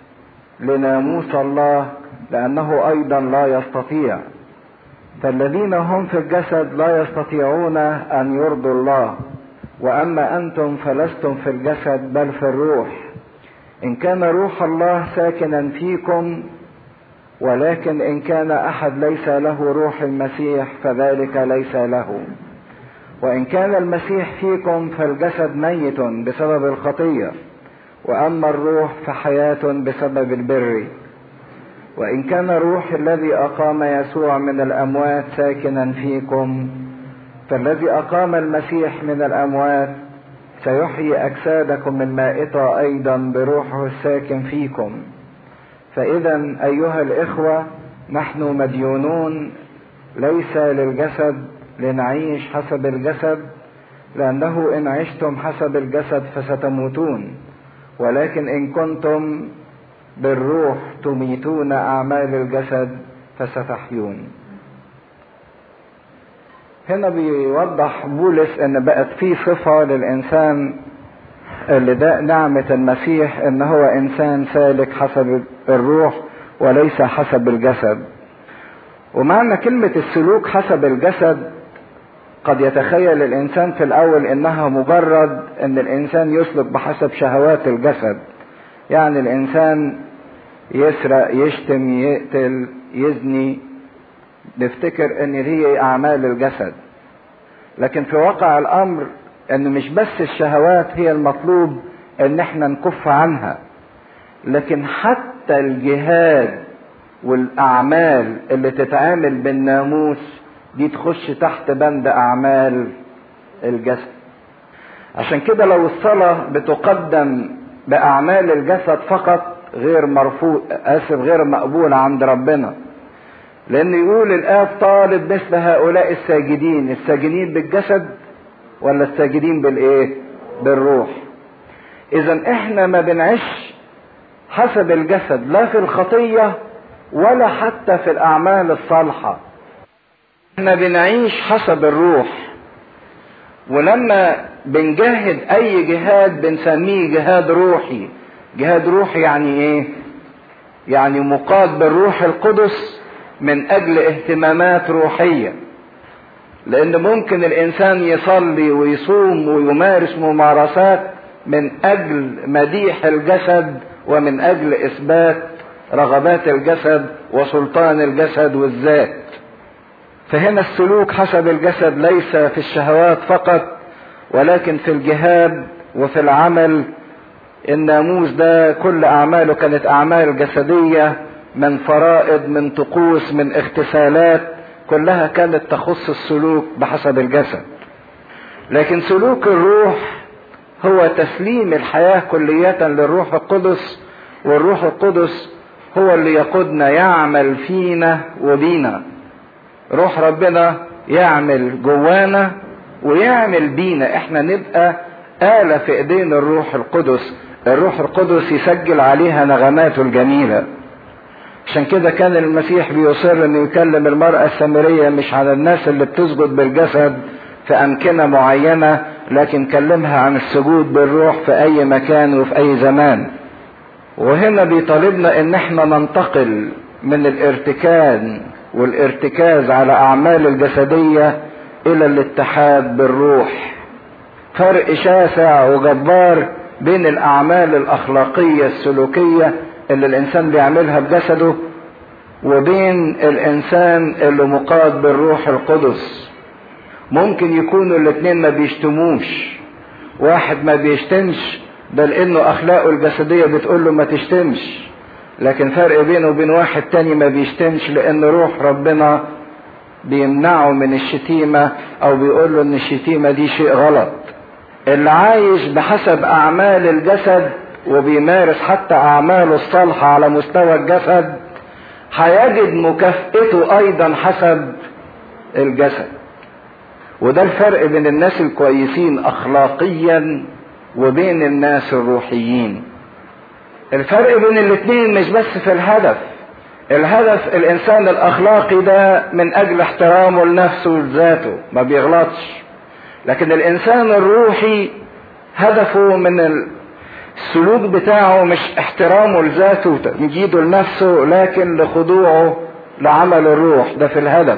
لناموس الله لأنه أيضا لا يستطيع فالذين هم في الجسد لا يستطيعون أن يرضوا الله وأما أنتم فلستم في الجسد بل في الروح إن كان روح الله ساكنا فيكم ولكن إن كان أحد ليس له روح المسيح فذلك ليس له وإن كان المسيح فيكم فالجسد ميت بسبب الخطية وأما الروح فحياة بسبب البر وإن كان الروح الذي أقام يسوع من الأموات ساكنا فيكم فالذي أقام المسيح من الأموات سيحيي أجسادكم المائتة أيضا بروحه الساكن فيكم فإذا أيها الإخوة نحن مديونون ليس للجسد لنعيش حسب الجسد لأنه إن عشتم حسب الجسد فستموتون ولكن إن كنتم بالروح تميتون أعمال الجسد فستحيون هنا بيوضح بولس ان بقت في صفة للانسان اللي ده نعمة المسيح ان هو انسان سالك حسب الروح وليس حسب الجسد ومعنى كلمة السلوك حسب الجسد قد يتخيل الانسان في الاول انها مجرد ان الانسان يسلك بحسب شهوات الجسد يعني الانسان يسرق يشتم يقتل يزني نفتكر ان هي اعمال الجسد لكن في واقع الامر ان مش بس الشهوات هي المطلوب ان احنا نكف عنها لكن حتى الجهاد والاعمال اللي تتعامل بالناموس دي تخش تحت بند اعمال الجسد عشان كده لو الصلاة بتقدم باعمال الجسد فقط غير مرفوض اسف غير مقبولة عند ربنا لان يقول الاب طالب مثل هؤلاء الساجدين الساجدين بالجسد ولا الساجدين بالايه بالروح اذا احنا ما بنعيش حسب الجسد لا في الخطية ولا حتى في الاعمال الصالحة احنا بنعيش حسب الروح ولما بنجاهد اي جهاد بنسميه جهاد روحي جهاد روحي يعني ايه يعني مقاد بالروح القدس من اجل اهتمامات روحيه لان ممكن الانسان يصلي ويصوم ويمارس ممارسات من اجل مديح الجسد ومن اجل اثبات رغبات الجسد وسلطان الجسد والذات فهنا السلوك حسب الجسد ليس في الشهوات فقط ولكن في الجهاد وفي العمل الناموس ده كل اعماله كانت اعمال جسديه من فرائض من طقوس من اغتسالات كلها كانت تخص السلوك بحسب الجسد لكن سلوك الروح هو تسليم الحياة كلية للروح القدس والروح القدس هو اللي يقودنا يعمل فينا وبينا روح ربنا يعمل جوانا ويعمل بينا احنا نبقى آلة في ايدين الروح القدس الروح القدس يسجل عليها نغماته الجميلة عشان كده كان المسيح بيصر انه يكلم المرأة السامرية مش على الناس اللي بتسجد بالجسد في امكنة معينة لكن كلمها عن السجود بالروح في اي مكان وفي اي زمان وهنا بيطالبنا ان احنا ننتقل من الارتكان والارتكاز على اعمال الجسدية الى الاتحاد بالروح فرق شاسع وجبار بين الاعمال الاخلاقية السلوكية اللي الانسان بيعملها بجسده وبين الانسان اللي مقاد بالروح القدس ممكن يكونوا الاتنين ما بيشتموش واحد ما بيشتمش بل انه اخلاقه الجسدية بتقول له ما تشتمش لكن فرق بينه وبين واحد تاني ما بيشتمش لان روح ربنا بيمنعه من الشتيمة او بيقول له ان الشتيمة دي شيء غلط اللي عايش بحسب اعمال الجسد وبيمارس حتى اعماله الصالحة على مستوى الجسد هيجد مكافئته ايضا حسب الجسد وده الفرق بين الناس الكويسين اخلاقيا وبين الناس الروحيين الفرق بين الاثنين مش بس في الهدف الهدف الانسان الاخلاقي ده من اجل احترامه لنفسه ولذاته ما بيغلطش لكن الانسان الروحي هدفه من السلوك بتاعه مش احترامه لذاته وتمجيده لنفسه لكن لخضوعه لعمل الروح ده في الهدف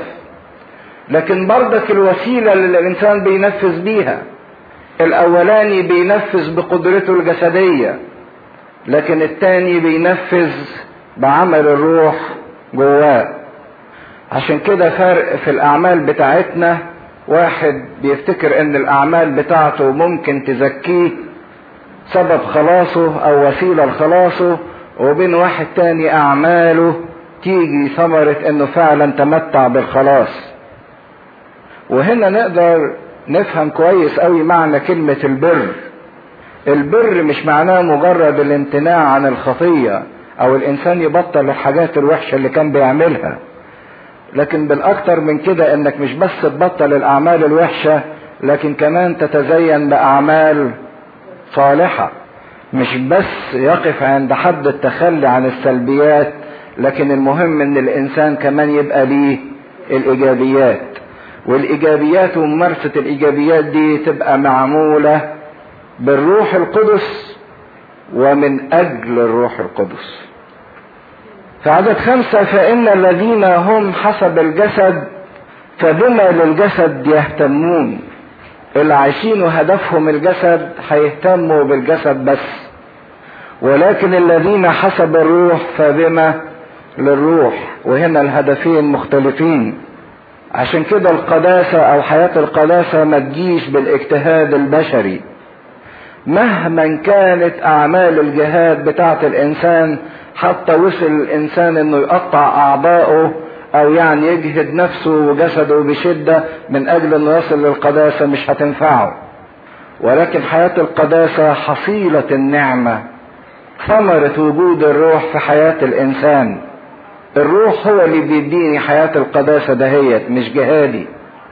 لكن برضك الوسيلة اللي الانسان بينفذ بيها الاولاني بينفذ بقدرته الجسدية لكن التاني بينفذ بعمل الروح جواه عشان كده فرق في الاعمال بتاعتنا واحد بيفتكر ان الاعمال بتاعته ممكن تزكيه سبب خلاصه او وسيلة لخلاصه وبين واحد تاني اعماله تيجي ثمرة انه فعلا تمتع بالخلاص وهنا نقدر نفهم كويس قوي معنى كلمة البر البر مش معناه مجرد الامتناع عن الخطية او الانسان يبطل الحاجات الوحشة اللي كان بيعملها لكن بالاكتر من كده انك مش بس تبطل الاعمال الوحشة لكن كمان تتزين باعمال صالحة مش بس يقف عند حد التخلي عن السلبيات لكن المهم ان الانسان كمان يبقى ليه الايجابيات والايجابيات وممارسة الايجابيات دي تبقى معمولة بالروح القدس ومن اجل الروح القدس في عدد خمسة فإن الذين هم حسب الجسد فبما للجسد يهتمون اللي عايشين وهدفهم الجسد هيهتموا بالجسد بس ولكن الذين حسب الروح فبما للروح وهنا الهدفين مختلفين عشان كده القداسة او حياة القداسة ما تجيش بالاجتهاد البشري مهما كانت اعمال الجهاد بتاعت الانسان حتى وصل الانسان انه يقطع اعضائه او يعني يجهد نفسه وجسده بشدة من اجل انه يصل للقداسة مش هتنفعه ولكن حياة القداسة حصيلة النعمة ثمرة وجود الروح في حياة الانسان الروح هو اللي بيديني حياة القداسة دهيت مش جهادي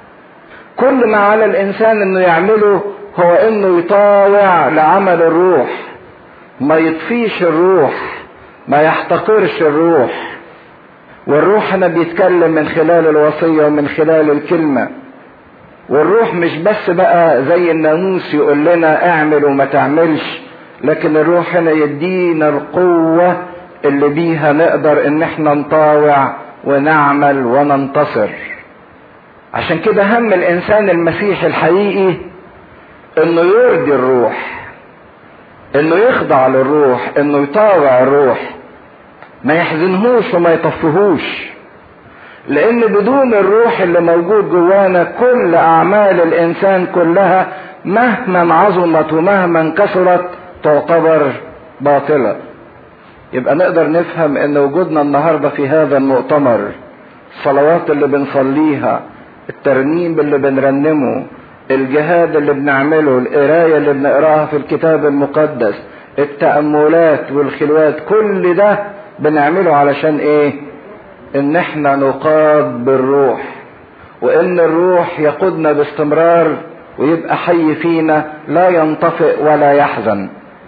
كل ما على الانسان انه يعمله هو انه يطاوع لعمل الروح ما يطفيش الروح ما يحتقرش الروح والروح هنا بيتكلم من خلال الوصية ومن خلال الكلمة والروح مش بس بقى زي الناموس يقول لنا اعمل وما تعملش لكن الروح هنا يدينا القوة اللي بيها نقدر ان احنا نطاوع ونعمل وننتصر عشان كده هم الانسان المسيحي الحقيقي انه يرضي الروح انه يخضع للروح انه يطاوع الروح ما يحزنهوش وما يطفهوش لان بدون الروح اللي موجود جوانا كل اعمال الانسان كلها مهما عظمت ومهما كثرت تعتبر باطلة يبقى نقدر نفهم ان وجودنا النهارده في هذا المؤتمر الصلوات اللي بنصليها الترنيم اللي بنرنمه الجهاد اللي بنعمله القرايه اللي بنقراها في الكتاب المقدس التاملات والخلوات كل ده بنعمله علشان ايه ان احنا نقاد بالروح وان الروح يقودنا باستمرار ويبقى حي فينا لا ينطفئ ولا يحزن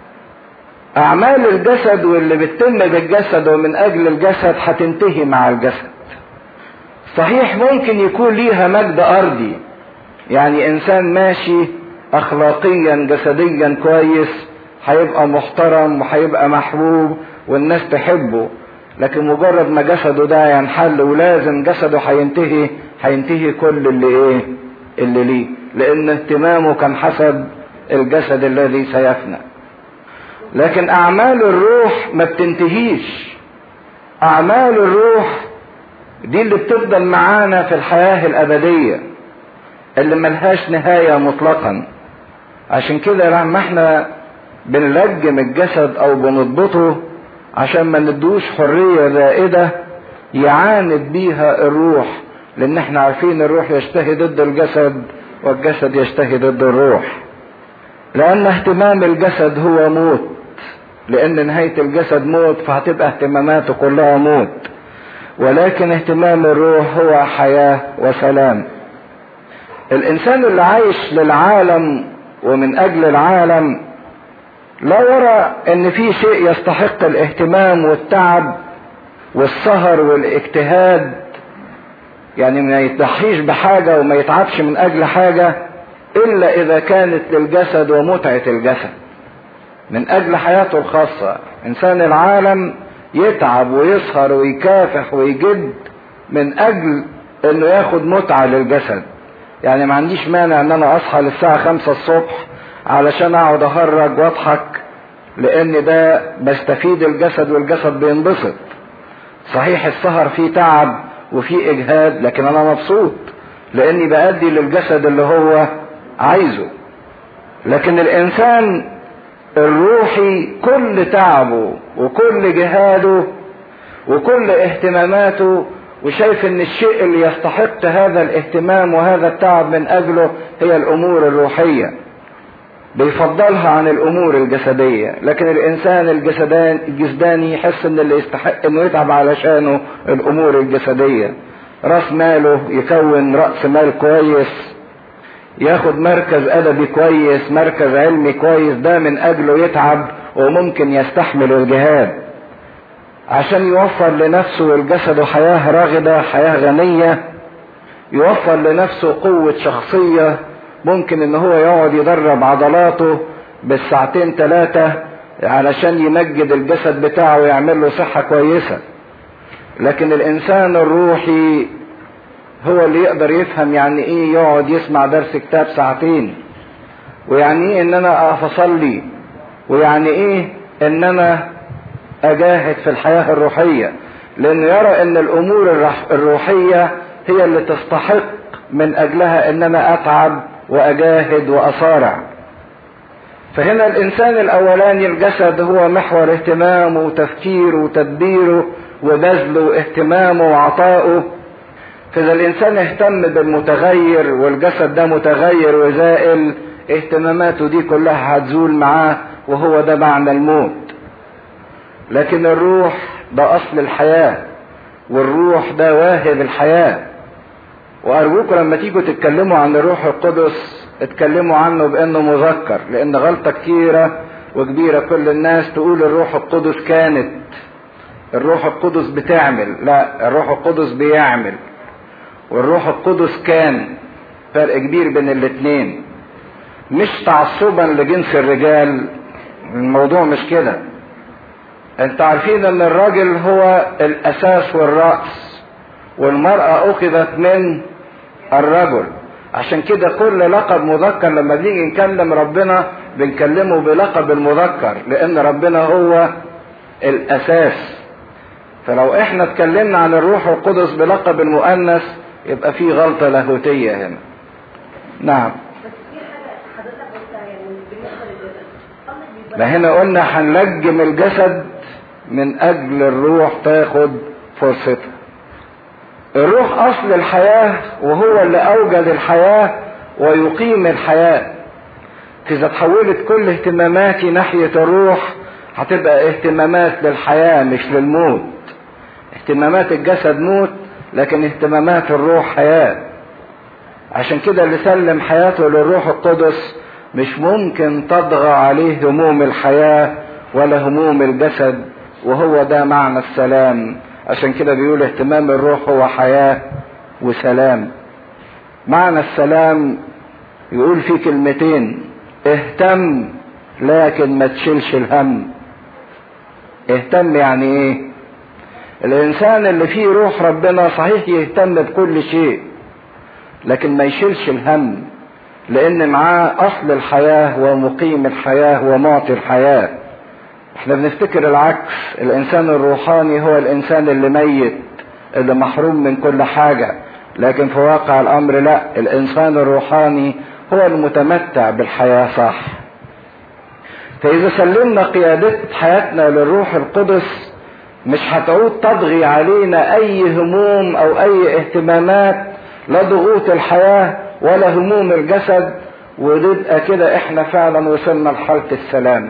اعمال الجسد واللي بتتم بالجسد ومن اجل الجسد هتنتهي مع الجسد صحيح ممكن يكون ليها مجد ارضي يعني انسان ماشي اخلاقيا جسديا كويس هيبقى محترم وهيبقى محبوب والناس تحبه لكن مجرد ما جسده ده ينحل ولازم جسده هينتهي هينتهي كل اللي ايه اللي ليه لان اهتمامه كان حسب الجسد الذي سيفنى لكن اعمال الروح ما بتنتهيش اعمال الروح دي اللي بتفضل معانا في الحياة الابدية اللي ملهاش نهاية مطلقا عشان كده لما احنا بنلجم الجسد او بنضبطه عشان ما ندوش حرية زائدة يعاند بيها الروح لان احنا عارفين الروح يشتهي ضد الجسد والجسد يشتهي ضد الروح لان اهتمام الجسد هو موت لان نهاية الجسد موت فهتبقى اهتماماته كلها موت ولكن اهتمام الروح هو حياة وسلام الانسان اللي عايش للعالم ومن اجل العالم لا يرى ان في شيء يستحق الاهتمام والتعب والسهر والاجتهاد يعني ما يضحيش بحاجة وما يتعبش من اجل حاجة الا اذا كانت للجسد ومتعة الجسد من اجل حياته الخاصة انسان العالم يتعب ويسهر ويكافح ويجد من اجل انه ياخد متعة للجسد يعني ما عنديش مانع ان انا اصحى للساعة خمسة الصبح علشان اقعد اهرج واضحك لان ده بستفيد الجسد والجسد بينبسط صحيح السهر فيه تعب وفيه اجهاد لكن انا مبسوط لاني بأدي للجسد اللي هو عايزه لكن الانسان الروحي كل تعبه وكل جهاده وكل اهتماماته وشايف ان الشيء اللي يستحق هذا الاهتمام وهذا التعب من اجله هي الامور الروحيه بيفضلها عن الامور الجسديه لكن الانسان الجسدان الجسداني يحس ان اللي يستحق انه يتعب علشانه الامور الجسديه راس ماله يكون راس مال كويس ياخد مركز ادبي كويس مركز علمي كويس ده من اجله يتعب وممكن يستحمل الجهاد عشان يوفر لنفسه والجسد حياة راغدة حياة غنية يوفر لنفسه قوة شخصية ممكن ان هو يقعد يدرب عضلاته بالساعتين ثلاثة علشان يمجد الجسد بتاعه ويعمل له صحة كويسة لكن الانسان الروحي هو اللي يقدر يفهم يعني ايه يقعد يسمع درس كتاب ساعتين ويعني ايه ان انا اقف اصلي ويعني ايه ان انا اجاهد في الحياة الروحية لانه يرى ان الامور الروحية هي اللي تستحق من اجلها ان انا اتعب واجاهد واصارع فهنا الانسان الاولاني الجسد هو محور اهتمامه وتفكيره وتدبيره وبذله واهتمامه وعطائه فاذا الانسان اهتم بالمتغير والجسد ده متغير وزائل اهتماماته دي كلها هتزول معاه وهو ده معنى الموت لكن الروح ده اصل الحياة والروح ده واهب الحياة وارجوكم لما تيجوا تتكلموا عن الروح القدس اتكلموا عنه بانه مذكر لان غلطة كتيرة وكبيرة كل الناس تقول الروح القدس كانت الروح القدس بتعمل لا الروح القدس بيعمل والروح القدس كان فرق كبير بين الاتنين مش تعصبا لجنس الرجال الموضوع مش كده انت عارفين ان الراجل هو الاساس والرأس والمرأة اخذت من الرجل عشان كده كل لقب مذكر لما بنيجي نكلم ربنا بنكلمه بلقب المذكر لان ربنا هو الاساس فلو احنا اتكلمنا عن الروح القدس بلقب المؤنث يبقى في غلطة لاهوتية هنا نعم ما هنا قلنا هنلجم الجسد من اجل الروح تاخد فرصتها الروح اصل الحياة وهو اللي اوجد الحياة ويقيم الحياة اذا تحولت كل اهتماماتي ناحية الروح هتبقى اهتمامات للحياة مش للموت اهتمامات الجسد موت لكن اهتمامات الروح حياة عشان كده اللي سلم حياته للروح القدس مش ممكن تطغى عليه هموم الحياة ولا هموم الجسد وهو ده معنى السلام عشان كده بيقول اهتمام الروح هو حياة وسلام معنى السلام يقول فيه كلمتين اهتم لكن ما تشيلش الهم اهتم يعني ايه الانسان اللي فيه روح ربنا صحيح يهتم بكل شيء لكن ما يشيلش الهم لان معاه اصل الحياة ومقيم الحياة ومعطي الحياة احنا بنفتكر العكس الانسان الروحاني هو الانسان اللي ميت اللي محروم من كل حاجة لكن في واقع الامر لا الانسان الروحاني هو المتمتع بالحياة صح فاذا سلمنا قيادة حياتنا للروح القدس مش هتعود تضغي علينا اي هموم او اي اهتمامات لا ضغوط الحياة ولا هموم الجسد ونبقى كده احنا فعلا وصلنا لحالة السلام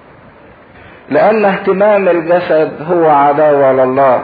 لان اهتمام الجسد هو عداوة لله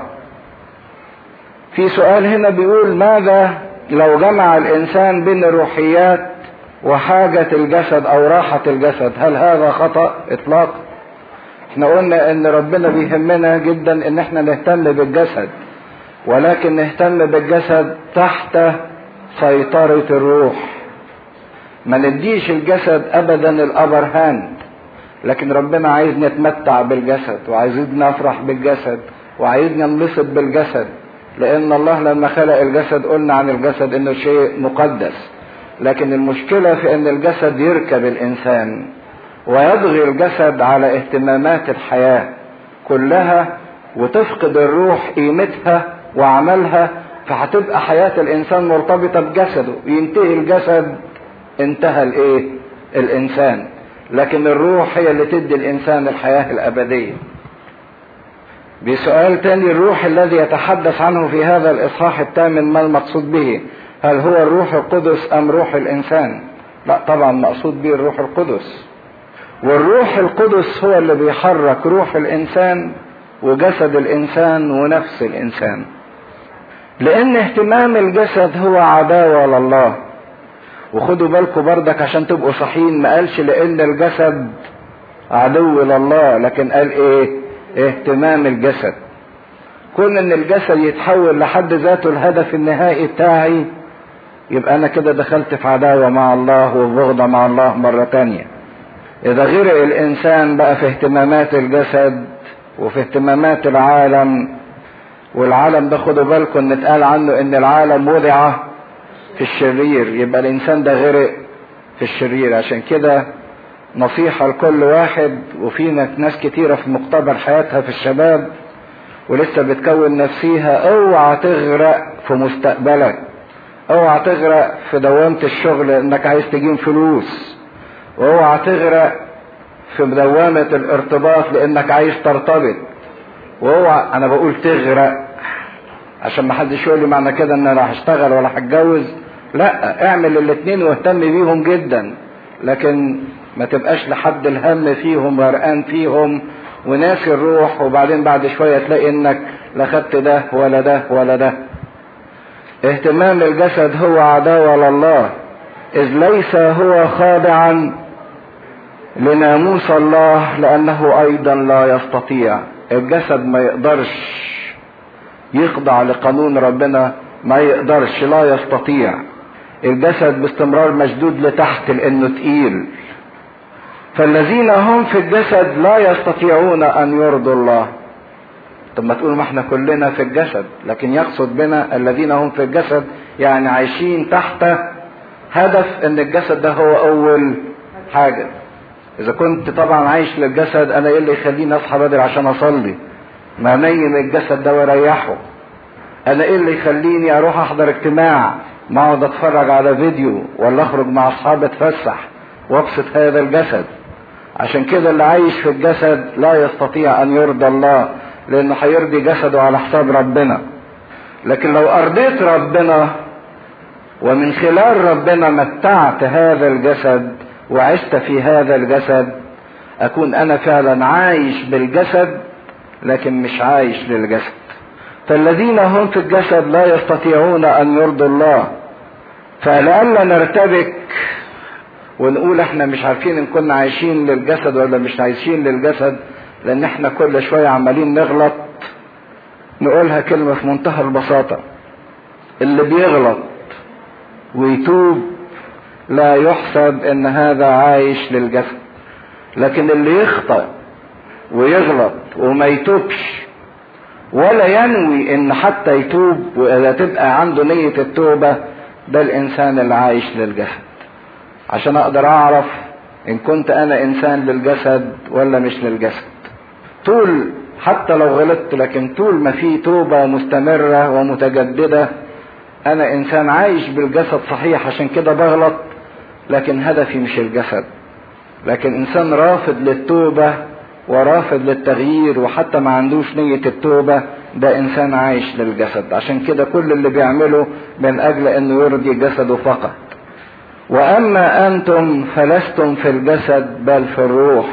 في سؤال هنا بيقول ماذا لو جمع الانسان بين الروحيات وحاجة الجسد او راحة الجسد هل هذا خطأ اطلاقا احنا قلنا ان ربنا بيهمنا جدا ان احنا نهتم بالجسد ولكن نهتم بالجسد تحت سيطرة الروح ما نديش الجسد ابدا الابر هاند لكن ربنا عايز نتمتع بالجسد وعايزنا نفرح بالجسد وعايزنا ننبسط بالجسد لان الله لما خلق الجسد قلنا عن الجسد انه شيء مقدس لكن المشكلة في ان الجسد يركب الانسان ويضغي الجسد على اهتمامات الحياة كلها وتفقد الروح قيمتها وعملها فهتبقى حياة الانسان مرتبطة بجسده ينتهي الجسد انتهى الايه الانسان لكن الروح هي اللي تدي الانسان الحياة الابدية بسؤال تاني الروح الذي يتحدث عنه في هذا الاصحاح الثامن ما المقصود به هل هو الروح القدس ام روح الانسان لا طبعا مقصود به الروح القدس والروح القدس هو اللي بيحرك روح الانسان وجسد الانسان ونفس الانسان لان اهتمام الجسد هو عداوة لله وخدوا بالكم بردك عشان تبقوا صحيين ما قالش لان الجسد عدو لله لكن قال ايه اهتمام الجسد كون ان الجسد يتحول لحد ذاته الهدف النهائي بتاعي يبقى انا كده دخلت في عداوة مع الله وبغضة مع الله مرة تانية اذا غرق الانسان بقى في اهتمامات الجسد وفي اهتمامات العالم والعالم ده خدوا بالكم ان اتقال عنه ان العالم وضع في الشرير يبقى الانسان ده غرق في الشرير عشان كده نصيحة لكل واحد وفينا ناس كتيرة في مقتبل حياتها في الشباب ولسه بتكون نفسيها اوعى تغرق في مستقبلك اوعى تغرق في دوامة الشغل انك عايز تجيب فلوس واوعى تغرق في دوامة الارتباط لانك عايز ترتبط واوعى انا بقول تغرق عشان ما حدش يقول لي معنى كده ان انا هشتغل ولا هتجوز لا اعمل الاتنين واهتم بيهم جدا لكن ما تبقاش لحد الهم فيهم غرقان فيهم وناسي الروح وبعدين بعد شوية تلاقي انك لا خدت ده ولا ده ولا ده اهتمام الجسد هو عداوة لله اذ ليس هو خاضعا لناموس الله لانه ايضا لا يستطيع الجسد ما يقدرش يخضع لقانون ربنا ما يقدرش لا يستطيع الجسد باستمرار مشدود لتحت لانه تقيل فالذين هم في الجسد لا يستطيعون ان يرضوا الله طب ما تقول ما احنا كلنا في الجسد لكن يقصد بنا الذين هم في الجسد يعني عايشين تحت هدف ان الجسد ده هو اول حاجة اذا كنت طبعا عايش للجسد انا ايه اللي يخليني اصحى بدري عشان اصلي ما نيم الجسد ده واريحه انا ايه اللي يخليني اروح احضر اجتماع ما اقعد اتفرج على فيديو ولا اخرج مع اصحابي اتفسح وابسط هذا الجسد عشان كده اللي عايش في الجسد لا يستطيع ان يرضى الله لانه هيرضي جسده على حساب ربنا لكن لو ارضيت ربنا ومن خلال ربنا متعت هذا الجسد وعشت في هذا الجسد اكون انا فعلا عايش بالجسد لكن مش عايش للجسد فالذين هم في الجسد لا يستطيعون ان يرضوا الله فلئلا نرتبك ونقول احنا مش عارفين ان كنا عايشين للجسد ولا مش عايشين للجسد لان احنا كل شويه عمالين نغلط نقولها كلمه في منتهى البساطه اللي بيغلط ويتوب لا يحسب ان هذا عايش للجسد لكن اللي يخطأ ويغلط وما يتوبش ولا ينوي ان حتى يتوب واذا تبقى عنده نية التوبة ده الانسان اللي عايش للجسد عشان اقدر اعرف ان كنت انا انسان للجسد ولا مش للجسد طول حتى لو غلطت لكن طول ما في توبة مستمرة ومتجددة انا انسان عايش بالجسد صحيح عشان كده بغلط لكن هدفي مش الجسد لكن انسان رافض للتوبة ورافض للتغيير وحتى ما عندوش نية التوبة ده انسان عايش للجسد عشان كده كل اللي بيعمله من اجل انه يرضي جسده فقط واما انتم فلستم في الجسد بل في الروح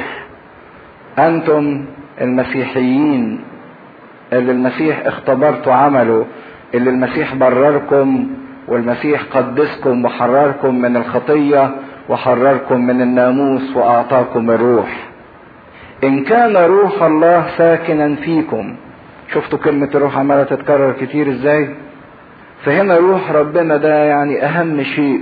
انتم المسيحيين اللي المسيح اختبرتوا عمله اللي المسيح برركم والمسيح قدسكم وحرركم من الخطية وحرركم من الناموس وأعطاكم الروح إن كان روح الله ساكنا فيكم شفتوا كلمة الروح عمالة تتكرر كتير ازاي فهنا روح ربنا ده يعني أهم شيء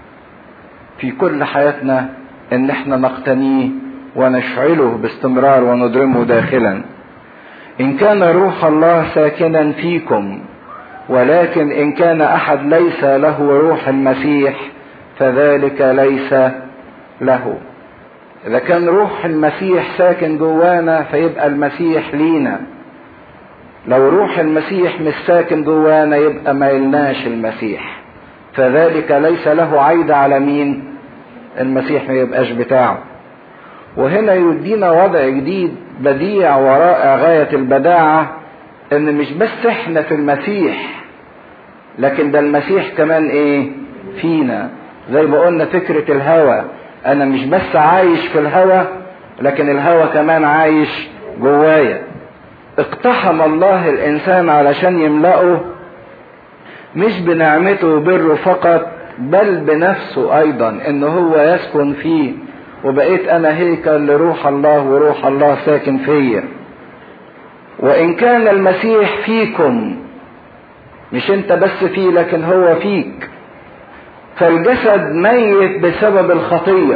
في كل حياتنا إن احنا نقتنيه ونشعله باستمرار وندرمه داخلا إن كان روح الله ساكنا فيكم ولكن ان كان احد ليس له روح المسيح فذلك ليس له اذا كان روح المسيح ساكن جوانا فيبقى المسيح لينا لو روح المسيح مش ساكن جوانا يبقى ما يلناش المسيح فذلك ليس له عيد على مين المسيح ما يبقاش بتاعه وهنا يدينا وضع جديد بديع ورائع غاية البداعة ان مش بس احنا في المسيح لكن ده المسيح كمان ايه فينا زي ما قلنا فكرة الهوى انا مش بس عايش في الهوى لكن الهوى كمان عايش جوايا اقتحم الله الانسان علشان يملأه مش بنعمته وبره فقط بل بنفسه ايضا ان هو يسكن فيه وبقيت انا هيكل لروح الله وروح الله ساكن فيا وان كان المسيح فيكم مش انت بس فيه لكن هو فيك فالجسد ميت بسبب الخطيه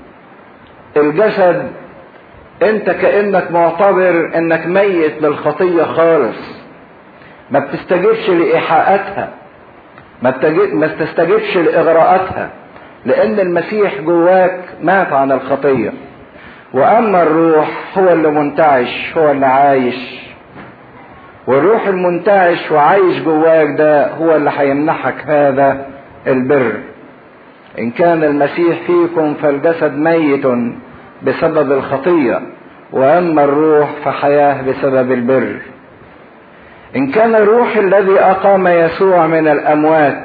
الجسد انت كانك معتبر انك ميت للخطيه خالص ما بتستجبش لايحاءاتها ما, ما تستجبش لاغراءاتها لان المسيح جواك مات عن الخطيه واما الروح هو اللي منتعش هو اللي عايش والروح المنتعش وعايش جواك ده هو اللي هيمنحك هذا البر ان كان المسيح فيكم فالجسد ميت بسبب الخطيه واما الروح فحياه بسبب البر ان كان الروح الذي اقام يسوع من الاموات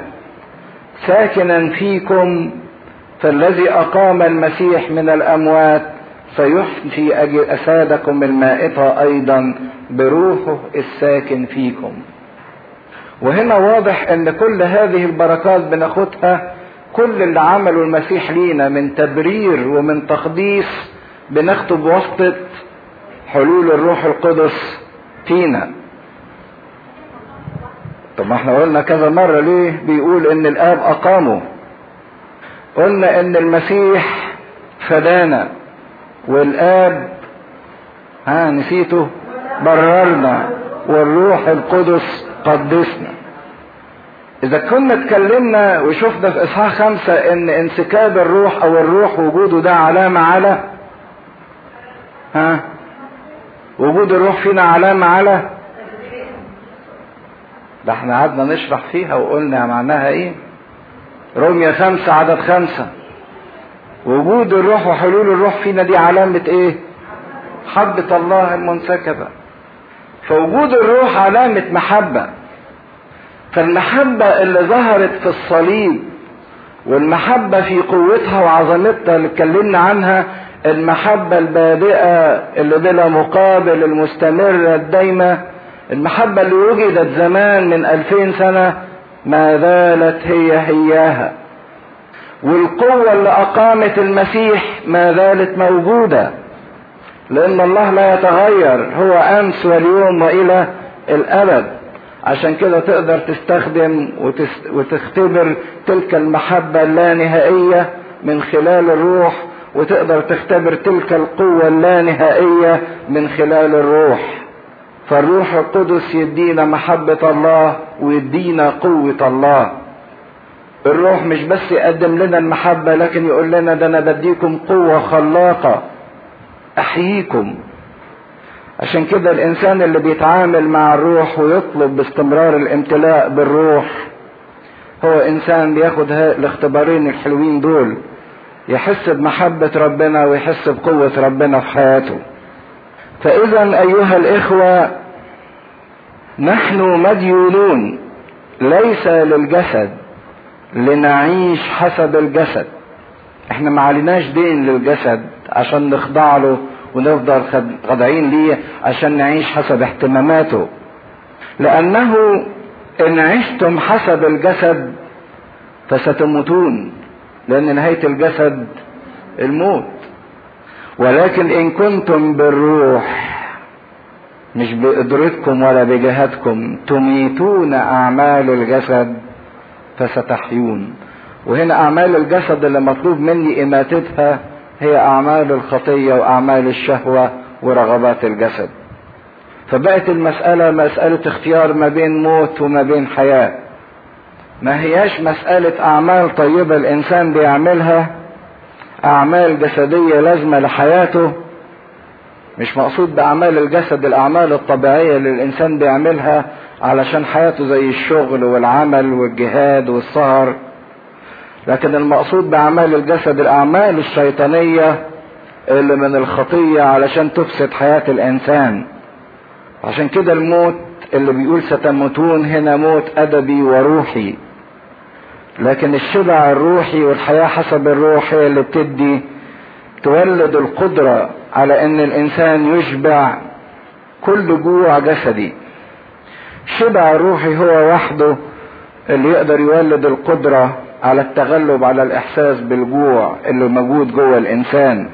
ساكنا فيكم فالذي اقام المسيح من الاموات سيحيي اجسادكم المائته ايضا بروحه الساكن فيكم وهنا واضح ان كل هذه البركات بناخدها كل اللي عمله المسيح لينا من تبرير ومن تقديس بناخده بواسطة حلول الروح القدس فينا طب ما احنا قلنا كذا مرة ليه بيقول ان الاب اقامه قلنا ان المسيح فدانا والاب ها نسيته بررنا والروح القدس قدسنا اذا كنا اتكلمنا وشفنا في اصحاح خمسة ان انسكاب الروح او الروح وجوده ده علامة على ها وجود الروح فينا علامة على ده احنا قعدنا نشرح فيها وقلنا معناها ايه رمية خمسة عدد خمسة وجود الروح وحلول الروح فينا دي علامة ايه محبة الله المنسكبة فوجود الروح علامة محبة فالمحبة اللي ظهرت في الصليب والمحبة في قوتها وعظمتها اللي اتكلمنا عنها المحبة البادئة اللي بلا مقابل المستمرة الدايمة المحبة اللي وجدت زمان من ألفين سنة ما زالت هي هياها والقوة اللي أقامت المسيح ما زالت موجودة لأن الله لا يتغير هو أمس واليوم وإلى الأبد عشان كده تقدر تستخدم وتختبر تلك المحبة اللانهائية من خلال الروح وتقدر تختبر تلك القوة اللانهائية من خلال الروح فالروح القدس يدينا محبة الله ويدينا قوة الله الروح مش بس يقدم لنا المحبة لكن يقول لنا ده انا بديكم قوة خلاقة احييكم عشان كده الانسان اللي بيتعامل مع الروح ويطلب باستمرار الامتلاء بالروح هو انسان بياخد الاختبارين الحلوين دول يحس بمحبة ربنا ويحس بقوة ربنا في حياته فاذا ايها الاخوة نحن مديونون ليس للجسد لنعيش حسب الجسد احنا ما عليناش دين للجسد عشان نخضع له ونفضل خاضعين ليه عشان نعيش حسب اهتماماته لانه ان عشتم حسب الجسد فستموتون لان نهاية الجسد الموت ولكن ان كنتم بالروح مش بقدرتكم ولا بجهادكم تميتون اعمال الجسد فستحيون وهنا اعمال الجسد اللي مطلوب مني اماتتها هي اعمال الخطية واعمال الشهوة ورغبات الجسد فبقت المسألة مسألة اختيار ما بين موت وما بين حياة ما هياش مسألة اعمال طيبة الانسان بيعملها اعمال جسدية لازمة لحياته مش مقصود باعمال الجسد الاعمال الطبيعية اللي الانسان بيعملها علشان حياته زي الشغل والعمل والجهاد والسهر لكن المقصود باعمال الجسد الاعمال الشيطانية اللي من الخطية علشان تفسد حياة الانسان عشان كده الموت اللي بيقول ستموتون هنا موت ادبي وروحي لكن الشبع الروحي والحياة حسب الروح هي اللي بتدي تولد القدرة على ان الانسان يشبع كل جوع جسدي الشبع الروحي هو وحده اللي يقدر يولد القدرة على التغلب على الاحساس بالجوع اللي موجود جوه الانسان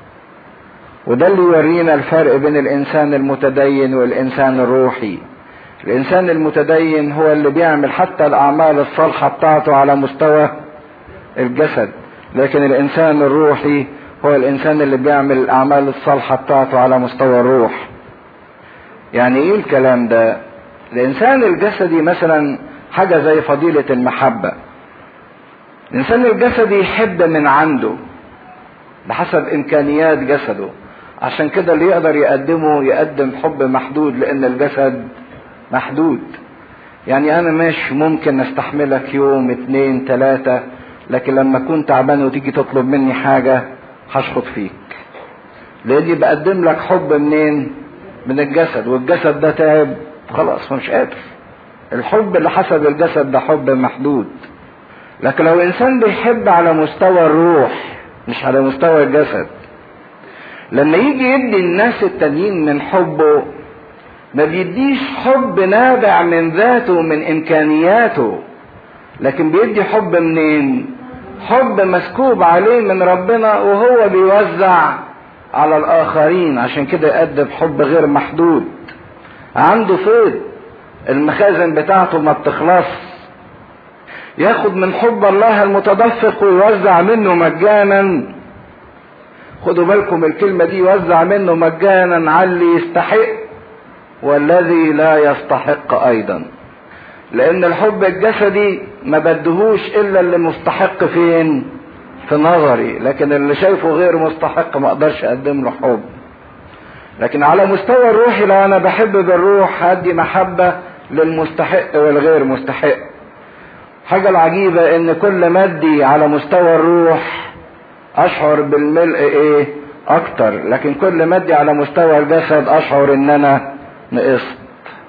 وده اللي يورينا الفرق بين الانسان المتدين والانسان الروحي الانسان المتدين هو اللي بيعمل حتى الاعمال الصالحة بتاعته على مستوى الجسد لكن الانسان الروحي هو الانسان اللي بيعمل الاعمال الصالحة بتاعته على مستوى الروح يعني ايه الكلام ده الانسان الجسدي مثلا حاجة زي فضيلة المحبة الانسان الجسدي يحب من عنده بحسب امكانيات جسده عشان كده اللي يقدر يقدمه يقدم حب محدود لان الجسد محدود يعني انا مش ممكن استحملك يوم اتنين تلاتة لكن لما اكون تعبان وتيجي تطلب مني حاجة هشخط فيك لاني بقدم لك حب منين من الجسد والجسد ده تعب خلاص مش قادر الحب اللي حسب الجسد ده حب محدود لكن لو انسان بيحب على مستوى الروح مش على مستوى الجسد لما يجي يدي الناس التانيين من حبه ما بيديش حب نابع من ذاته ومن امكانياته لكن بيدي حب منين حب مسكوب عليه من ربنا وهو بيوزع على الاخرين عشان كده يقدم حب غير محدود عنده فيض المخازن بتاعته ما بتخلص ياخد من حب الله المتدفق ويوزع منه مجانا خدوا بالكم الكلمة دي يوزع منه مجانا على اللي يستحق والذي لا يستحق ايضا لان الحب الجسدي ما بدهوش الا اللي مستحق فين في نظري لكن اللي شايفه غير مستحق ما اقدرش اقدم له حب لكن على مستوى الروحي لو انا بحب بالروح هدي محبة للمستحق والغير مستحق حاجة العجيبة ان كل ما ادي على مستوى الروح اشعر بالملء ايه اكتر لكن كل ما ادي على مستوى الجسد اشعر ان انا نقصت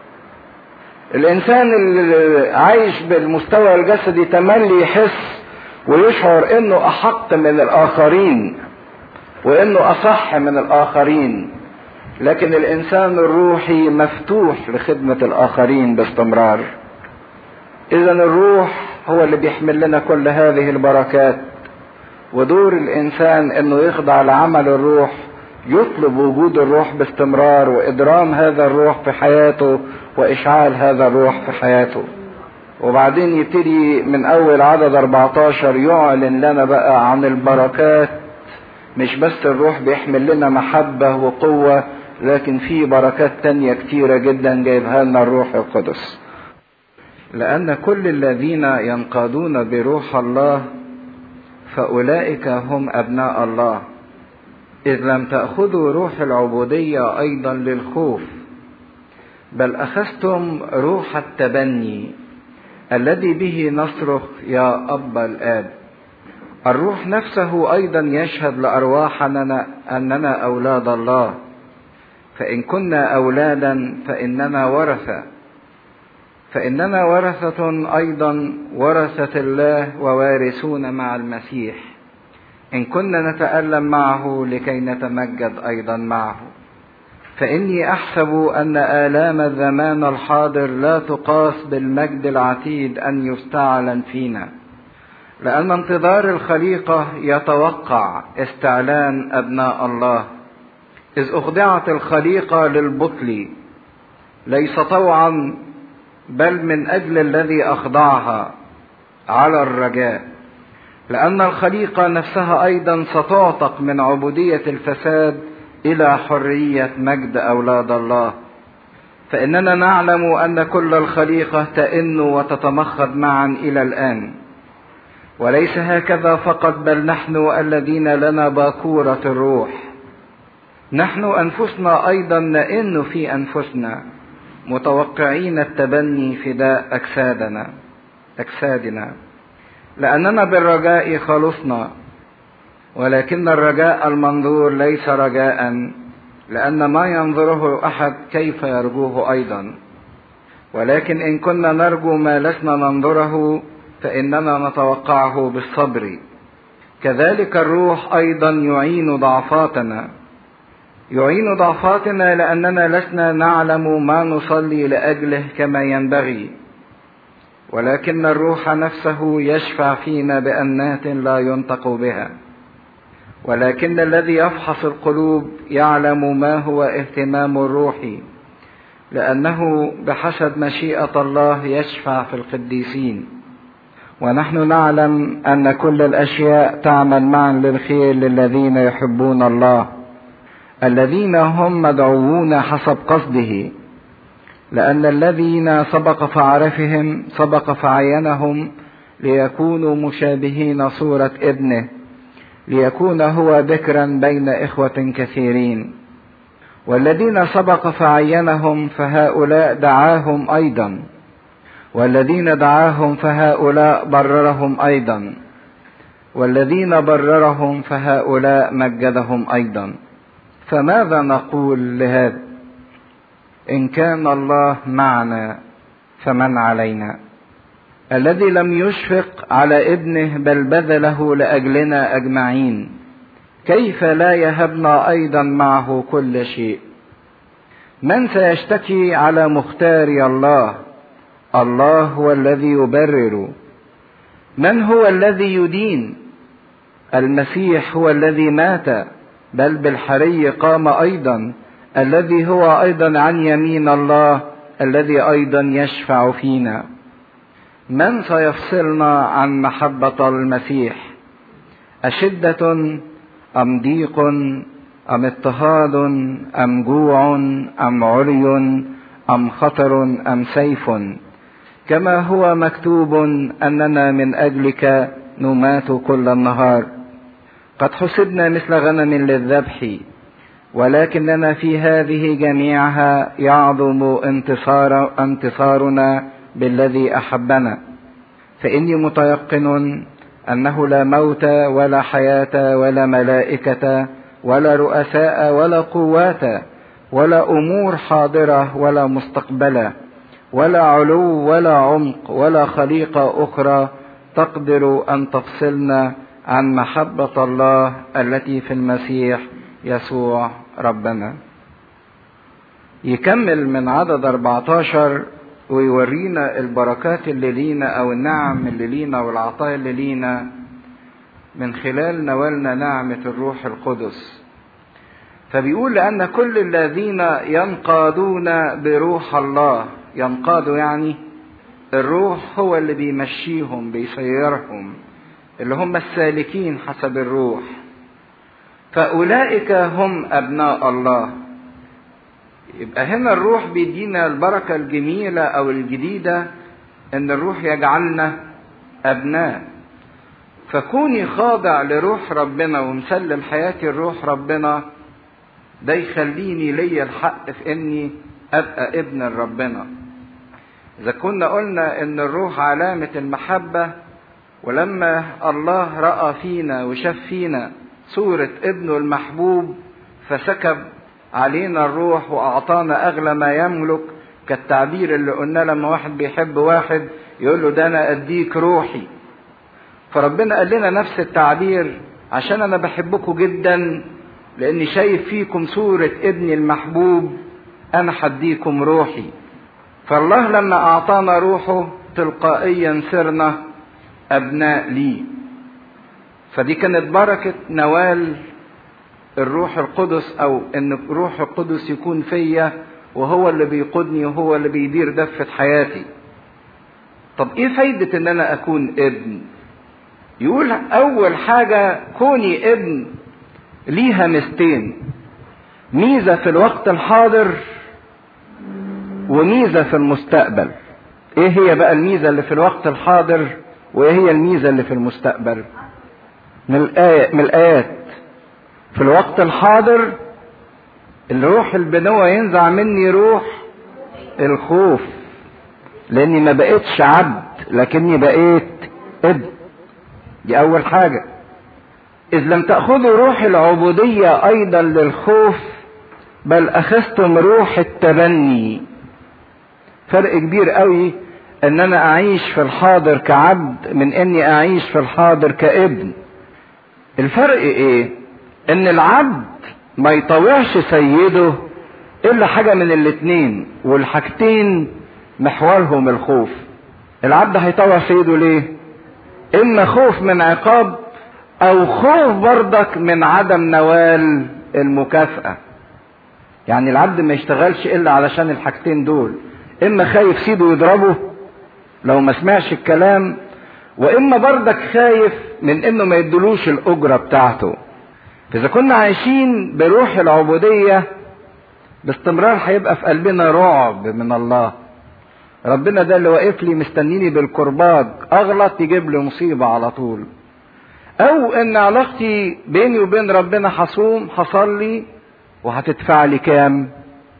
الانسان اللي عايش بالمستوى الجسدي تملي يحس ويشعر انه احق من الاخرين وانه اصح من الاخرين لكن الانسان الروحي مفتوح لخدمة الاخرين باستمرار اذا الروح هو اللي بيحمل لنا كل هذه البركات ودور الانسان انه يخضع لعمل الروح يطلب وجود الروح باستمرار وادرام هذا الروح في حياته واشعال هذا الروح في حياته وبعدين يبتدي من اول عدد 14 يعلن لنا بقى عن البركات مش بس الروح بيحمل لنا محبة وقوة لكن في بركات تانية كتيرة جدا جايبها لنا الروح القدس لأن كل الذين ينقادون بروح الله فأولئك هم أبناء الله إذ لم تأخذوا روح العبودية أيضا للخوف بل أخذتم روح التبني الذي به نصرخ يا أبا الآب الروح نفسه أيضا يشهد لأرواحنا أننا أولاد الله فإن كنا أولادا فإننا ورثة فإننا ورثة أيضا ورثة الله ووارثون مع المسيح إن كنا نتألم معه لكي نتمجد أيضا معه فإني أحسب أن آلام الزمان الحاضر لا تقاس بالمجد العتيد أن يستعلن فينا لأن انتظار الخليقة يتوقع استعلان أبناء الله إذ أخضعت الخليقة للبطل ليس طوعا بل من أجل الذي أخضعها على الرجاء لأن الخليقة نفسها أيضا ستعتق من عبودية الفساد إلى حرية مجد أولاد الله فإننا نعلم أن كل الخليقة تئن وتتمخض معا إلى الآن وليس هكذا فقط بل نحن الذين لنا باكورة الروح نحن أنفسنا أيضا نئن في أنفسنا متوقعين التبني فداء أجسادنا أجسادنا لأننا بالرجاء خلصنا ولكن الرجاء المنظور ليس رجاء لأن ما ينظره أحد كيف يرجوه أيضا ولكن إن كنا نرجو ما لسنا ننظره فإننا نتوقعه بالصبر كذلك الروح أيضا يعين ضعفاتنا يعين ضعفاتنا لأننا لسنا نعلم ما نصلي لأجله كما ينبغي ولكن الروح نفسه يشفع فينا بأنات لا ينطق بها ولكن الذي يفحص القلوب يعلم ما هو اهتمام الروح لأنه بحسب مشيئة الله يشفع في القديسين ونحن نعلم أن كل الأشياء تعمل معا للخير للذين يحبون الله الذين هم مدعوون حسب قصده لأن الذين سبق فعرفهم سبق فعينهم ليكونوا مشابهين صورة ابنه ليكون هو بكرا بين إخوة كثيرين والذين سبق فعينهم فهؤلاء دعاهم أيضا والذين دعاهم فهؤلاء بررهم أيضا والذين بررهم فهؤلاء مجدهم أيضا فماذا نقول لهذا إن كان الله معنا فمن علينا الذي لم يشفق على ابنه بل بذله لأجلنا أجمعين كيف لا يهبنا أيضا معه كل شيء من سيشتكي على مختاري الله الله هو الذي يبرر من هو الذي يدين المسيح هو الذي مات بل بالحري قام ايضا الذي هو ايضا عن يمين الله الذي ايضا يشفع فينا من سيفصلنا عن محبه المسيح اشده ام ضيق ام اضطهاد ام جوع ام عري ام خطر ام سيف كما هو مكتوب اننا من اجلك نمات كل النهار قد حسبنا مثل غنم للذبح ولكننا في هذه جميعها يعظم انتصار انتصارنا بالذي احبنا فاني متيقن انه لا موت ولا حياه ولا ملائكه ولا رؤساء ولا قوات ولا امور حاضره ولا مستقبله ولا علو ولا عمق ولا خليقه اخرى تقدر ان تفصلنا عن محبه الله التي في المسيح يسوع ربنا يكمل من عدد 14 ويورينا البركات اللي لينا او النعم اللي لينا والعطايا اللي لينا من خلال نوالنا نعمة الروح القدس فبيقول لأن كل الذين ينقادون بروح الله ينقادوا يعني الروح هو اللي بيمشيهم بيسيرهم اللي هم السالكين حسب الروح فأولئك هم أبناء الله يبقى هنا الروح بيدينا البركة الجميلة أو الجديدة إن الروح يجعلنا أبناء فكوني خاضع لروح ربنا ومسلم حياتي لروح ربنا ده يخليني ليا الحق في إني أبقى ابن ربنا إذا كنا قلنا إن الروح علامة المحبة ولما الله رأى فينا وشاف فينا صورة ابنه المحبوب فسكب علينا الروح واعطانا اغلى ما يملك كالتعبير اللي قلنا لما واحد بيحب واحد يقول له ده انا اديك روحي فربنا قال لنا نفس التعبير عشان انا بحبكم جدا لاني شايف فيكم صورة ابني المحبوب انا حديكم روحي فالله لما اعطانا روحه تلقائيا صرنا ابناء ليه فدي كانت بركة نوال الروح القدس او ان الروح القدس يكون فيا وهو اللي بيقودني وهو اللي بيدير دفة حياتي طب ايه فايدة ان انا اكون ابن يقول اول حاجة كوني ابن ليها ميزتين ميزة في الوقت الحاضر وميزة في المستقبل ايه هي بقى الميزة اللي في الوقت الحاضر وايه هي الميزة اللي في المستقبل من الآية من الآيات في الوقت الحاضر الروح البنوة ينزع مني روح الخوف لاني ما بقيتش عبد لكني بقيت ابن دي اول حاجة اذ لم تأخذوا روح العبودية ايضا للخوف بل اخذتم روح التبني فرق كبير قوي ان انا اعيش في الحاضر كعبد من اني اعيش في الحاضر كابن الفرق ايه ان العبد ما يطوعش سيده الا حاجة من الاتنين والحاجتين محورهم الخوف العبد هيطوع سيده ليه اما خوف من عقاب او خوف برضك من عدم نوال المكافأة يعني العبد ما يشتغلش الا علشان الحاجتين دول اما خايف سيده يضربه لو ما سمعش الكلام واما برضك خايف من انه ما يدلوش الاجرة بتاعته فاذا كنا عايشين بروح العبودية باستمرار هيبقى في قلبنا رعب من الله ربنا ده اللي واقف لي مستنيني بالكرباج اغلط يجيب لي مصيبة على طول او ان علاقتي بيني وبين ربنا حصوم حصل لي وهتدفع لي كام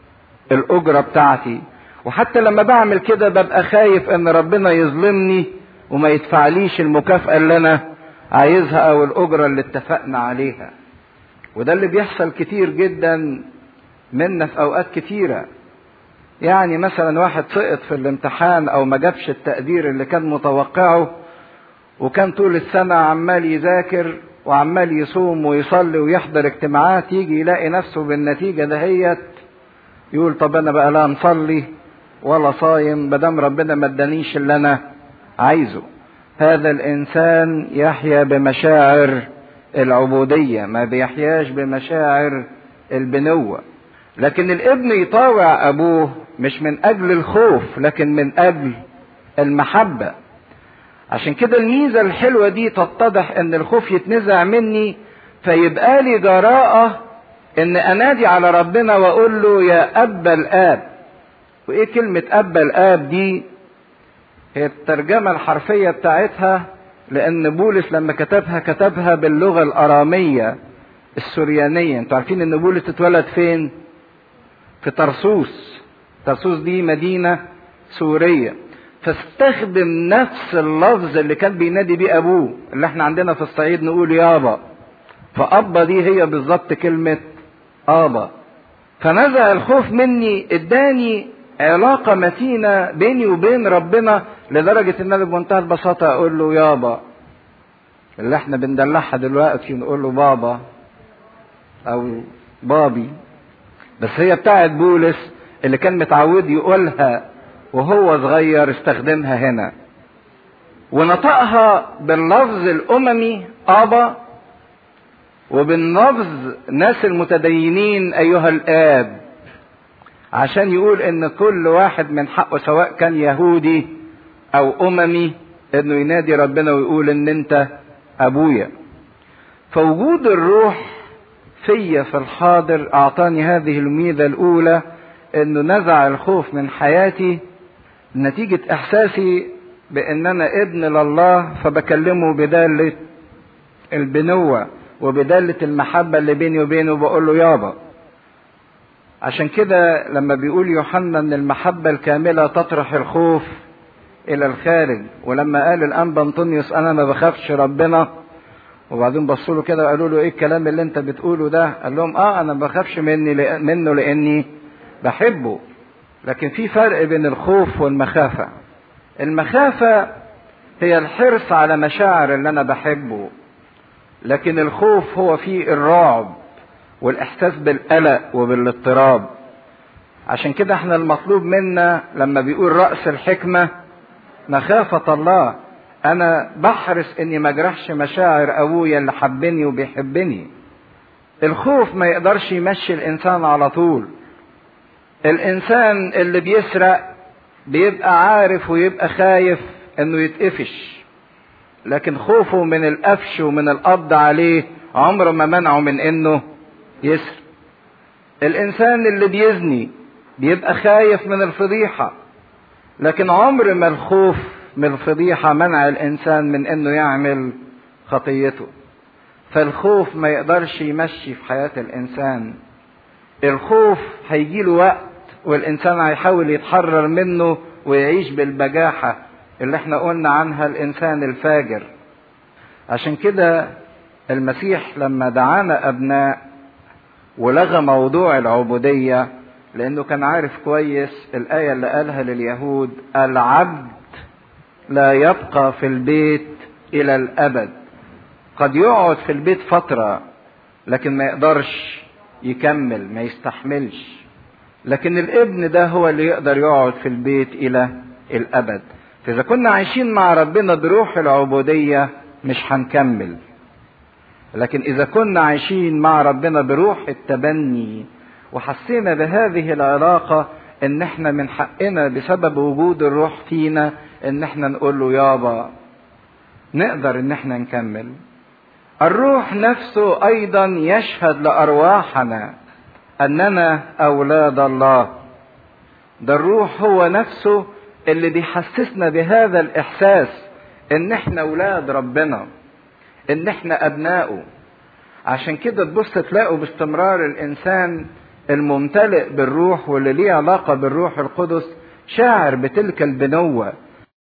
الاجرة بتاعتي وحتى لما بعمل كده ببقى خايف ان ربنا يظلمني وما يدفعليش المكافأة اللي انا عايزها او الاجرة اللي اتفقنا عليها وده اللي بيحصل كتير جدا منا في اوقات كتيرة يعني مثلا واحد سقط في الامتحان او ما جابش التقدير اللي كان متوقعه وكان طول السنة عمال يذاكر وعمال يصوم ويصلي ويحضر اجتماعات يجي يلاقي نفسه بالنتيجة دهيت يقول طب انا بقى لا نصلي ولا صايم مادام ربنا ما ادانيش اللي انا عايزه هذا الانسان يحيا بمشاعر العبودية ما بيحياش بمشاعر البنوة لكن الابن يطاوع ابوه مش من اجل الخوف لكن من اجل المحبة عشان كده الميزة الحلوة دي تتضح ان الخوف يتنزع مني فيبقى لي جراءة ان انادي على ربنا واقول له يا اب الاب وايه كلمة اب الاب دي هي الترجمة الحرفية بتاعتها لان بولس لما كتبها كتبها باللغة الارامية السريانية انتوا عارفين ان بولس اتولد فين في طرسوس طرسوس دي مدينة سورية فاستخدم نفس اللفظ اللي كان بينادي بيه ابوه اللي احنا عندنا في الصعيد نقول يابا فابا دي هي بالظبط كلمة ابا فنزع الخوف مني اداني علاقة متينة بيني وبين ربنا لدرجة ان انا بمنتهى البساطة اقول له يابا اللي احنا بندلعها دلوقتي نقول له بابا او بابي بس هي بتاعت بولس اللي كان متعود يقولها وهو صغير استخدمها هنا ونطقها باللفظ الاممي ابا وباللفظ ناس المتدينين ايها الاب عشان يقول ان كل واحد من حقه سواء كان يهودي او اممي انه ينادي ربنا ويقول ان انت ابويا فوجود الروح فيا في الحاضر اعطاني هذه الميزه الاولى انه نزع الخوف من حياتي نتيجه احساسي بان انا ابن لله فبكلمه بداله البنوه وبداله المحبه اللي بيني وبينه بقول له يابا عشان كده لما بيقول يوحنا ان المحبه الكامله تطرح الخوف الى الخارج ولما قال الانبا انطونيوس انا ما بخافش ربنا وبعدين بصوا له كده وقالوا له ايه الكلام اللي انت بتقوله ده قال لهم اه انا ما بخافش مني لأ منه لاني بحبه لكن في فرق بين الخوف والمخافه المخافه هي الحرص على مشاعر اللي انا بحبه لكن الخوف هو فيه الرعب والاحساس بالقلق وبالاضطراب عشان كده احنا المطلوب منا لما بيقول راس الحكمه مخافه الله انا بحرص اني ما اجرحش مشاعر ابويا اللي حبني وبيحبني الخوف ما يقدرش يمشي الانسان على طول الانسان اللي بيسرق بيبقى عارف ويبقى خايف انه يتقفش لكن خوفه من القفش ومن القبض عليه عمره ما منعه من انه يسرق الانسان اللي بيزني بيبقى خايف من الفضيحه لكن عمر ما الخوف من الفضيحة منع الإنسان من إنه يعمل خطيته. فالخوف ما يقدرش يمشي في حياة الإنسان. الخوف هيجيله وقت والإنسان هيحاول يتحرر منه ويعيش بالبجاحة اللي احنا قلنا عنها الإنسان الفاجر. عشان كده المسيح لما دعانا أبناء ولغى موضوع العبودية لأنه كان عارف كويس الآية اللي قالها لليهود العبد لا يبقى في البيت الى الابد قد يقعد في البيت فتره لكن ما يقدرش يكمل ما يستحملش لكن الابن ده هو اللي يقدر يقعد في البيت الى الابد فاذا كنا عايشين مع ربنا بروح العبوديه مش هنكمل لكن اذا كنا عايشين مع ربنا بروح التبني وحسينا بهذه العلاقه ان احنا من حقنا بسبب وجود الروح فينا ان احنا نقول له يابا نقدر ان احنا نكمل الروح نفسه ايضا يشهد لارواحنا اننا اولاد الله ده الروح هو نفسه اللي بيحسسنا بهذا الاحساس ان احنا اولاد ربنا ان احنا ابنائه عشان كده تبص تلاقوا باستمرار الانسان الممتلئ بالروح واللي ليه علاقه بالروح القدس شاعر بتلك البنوه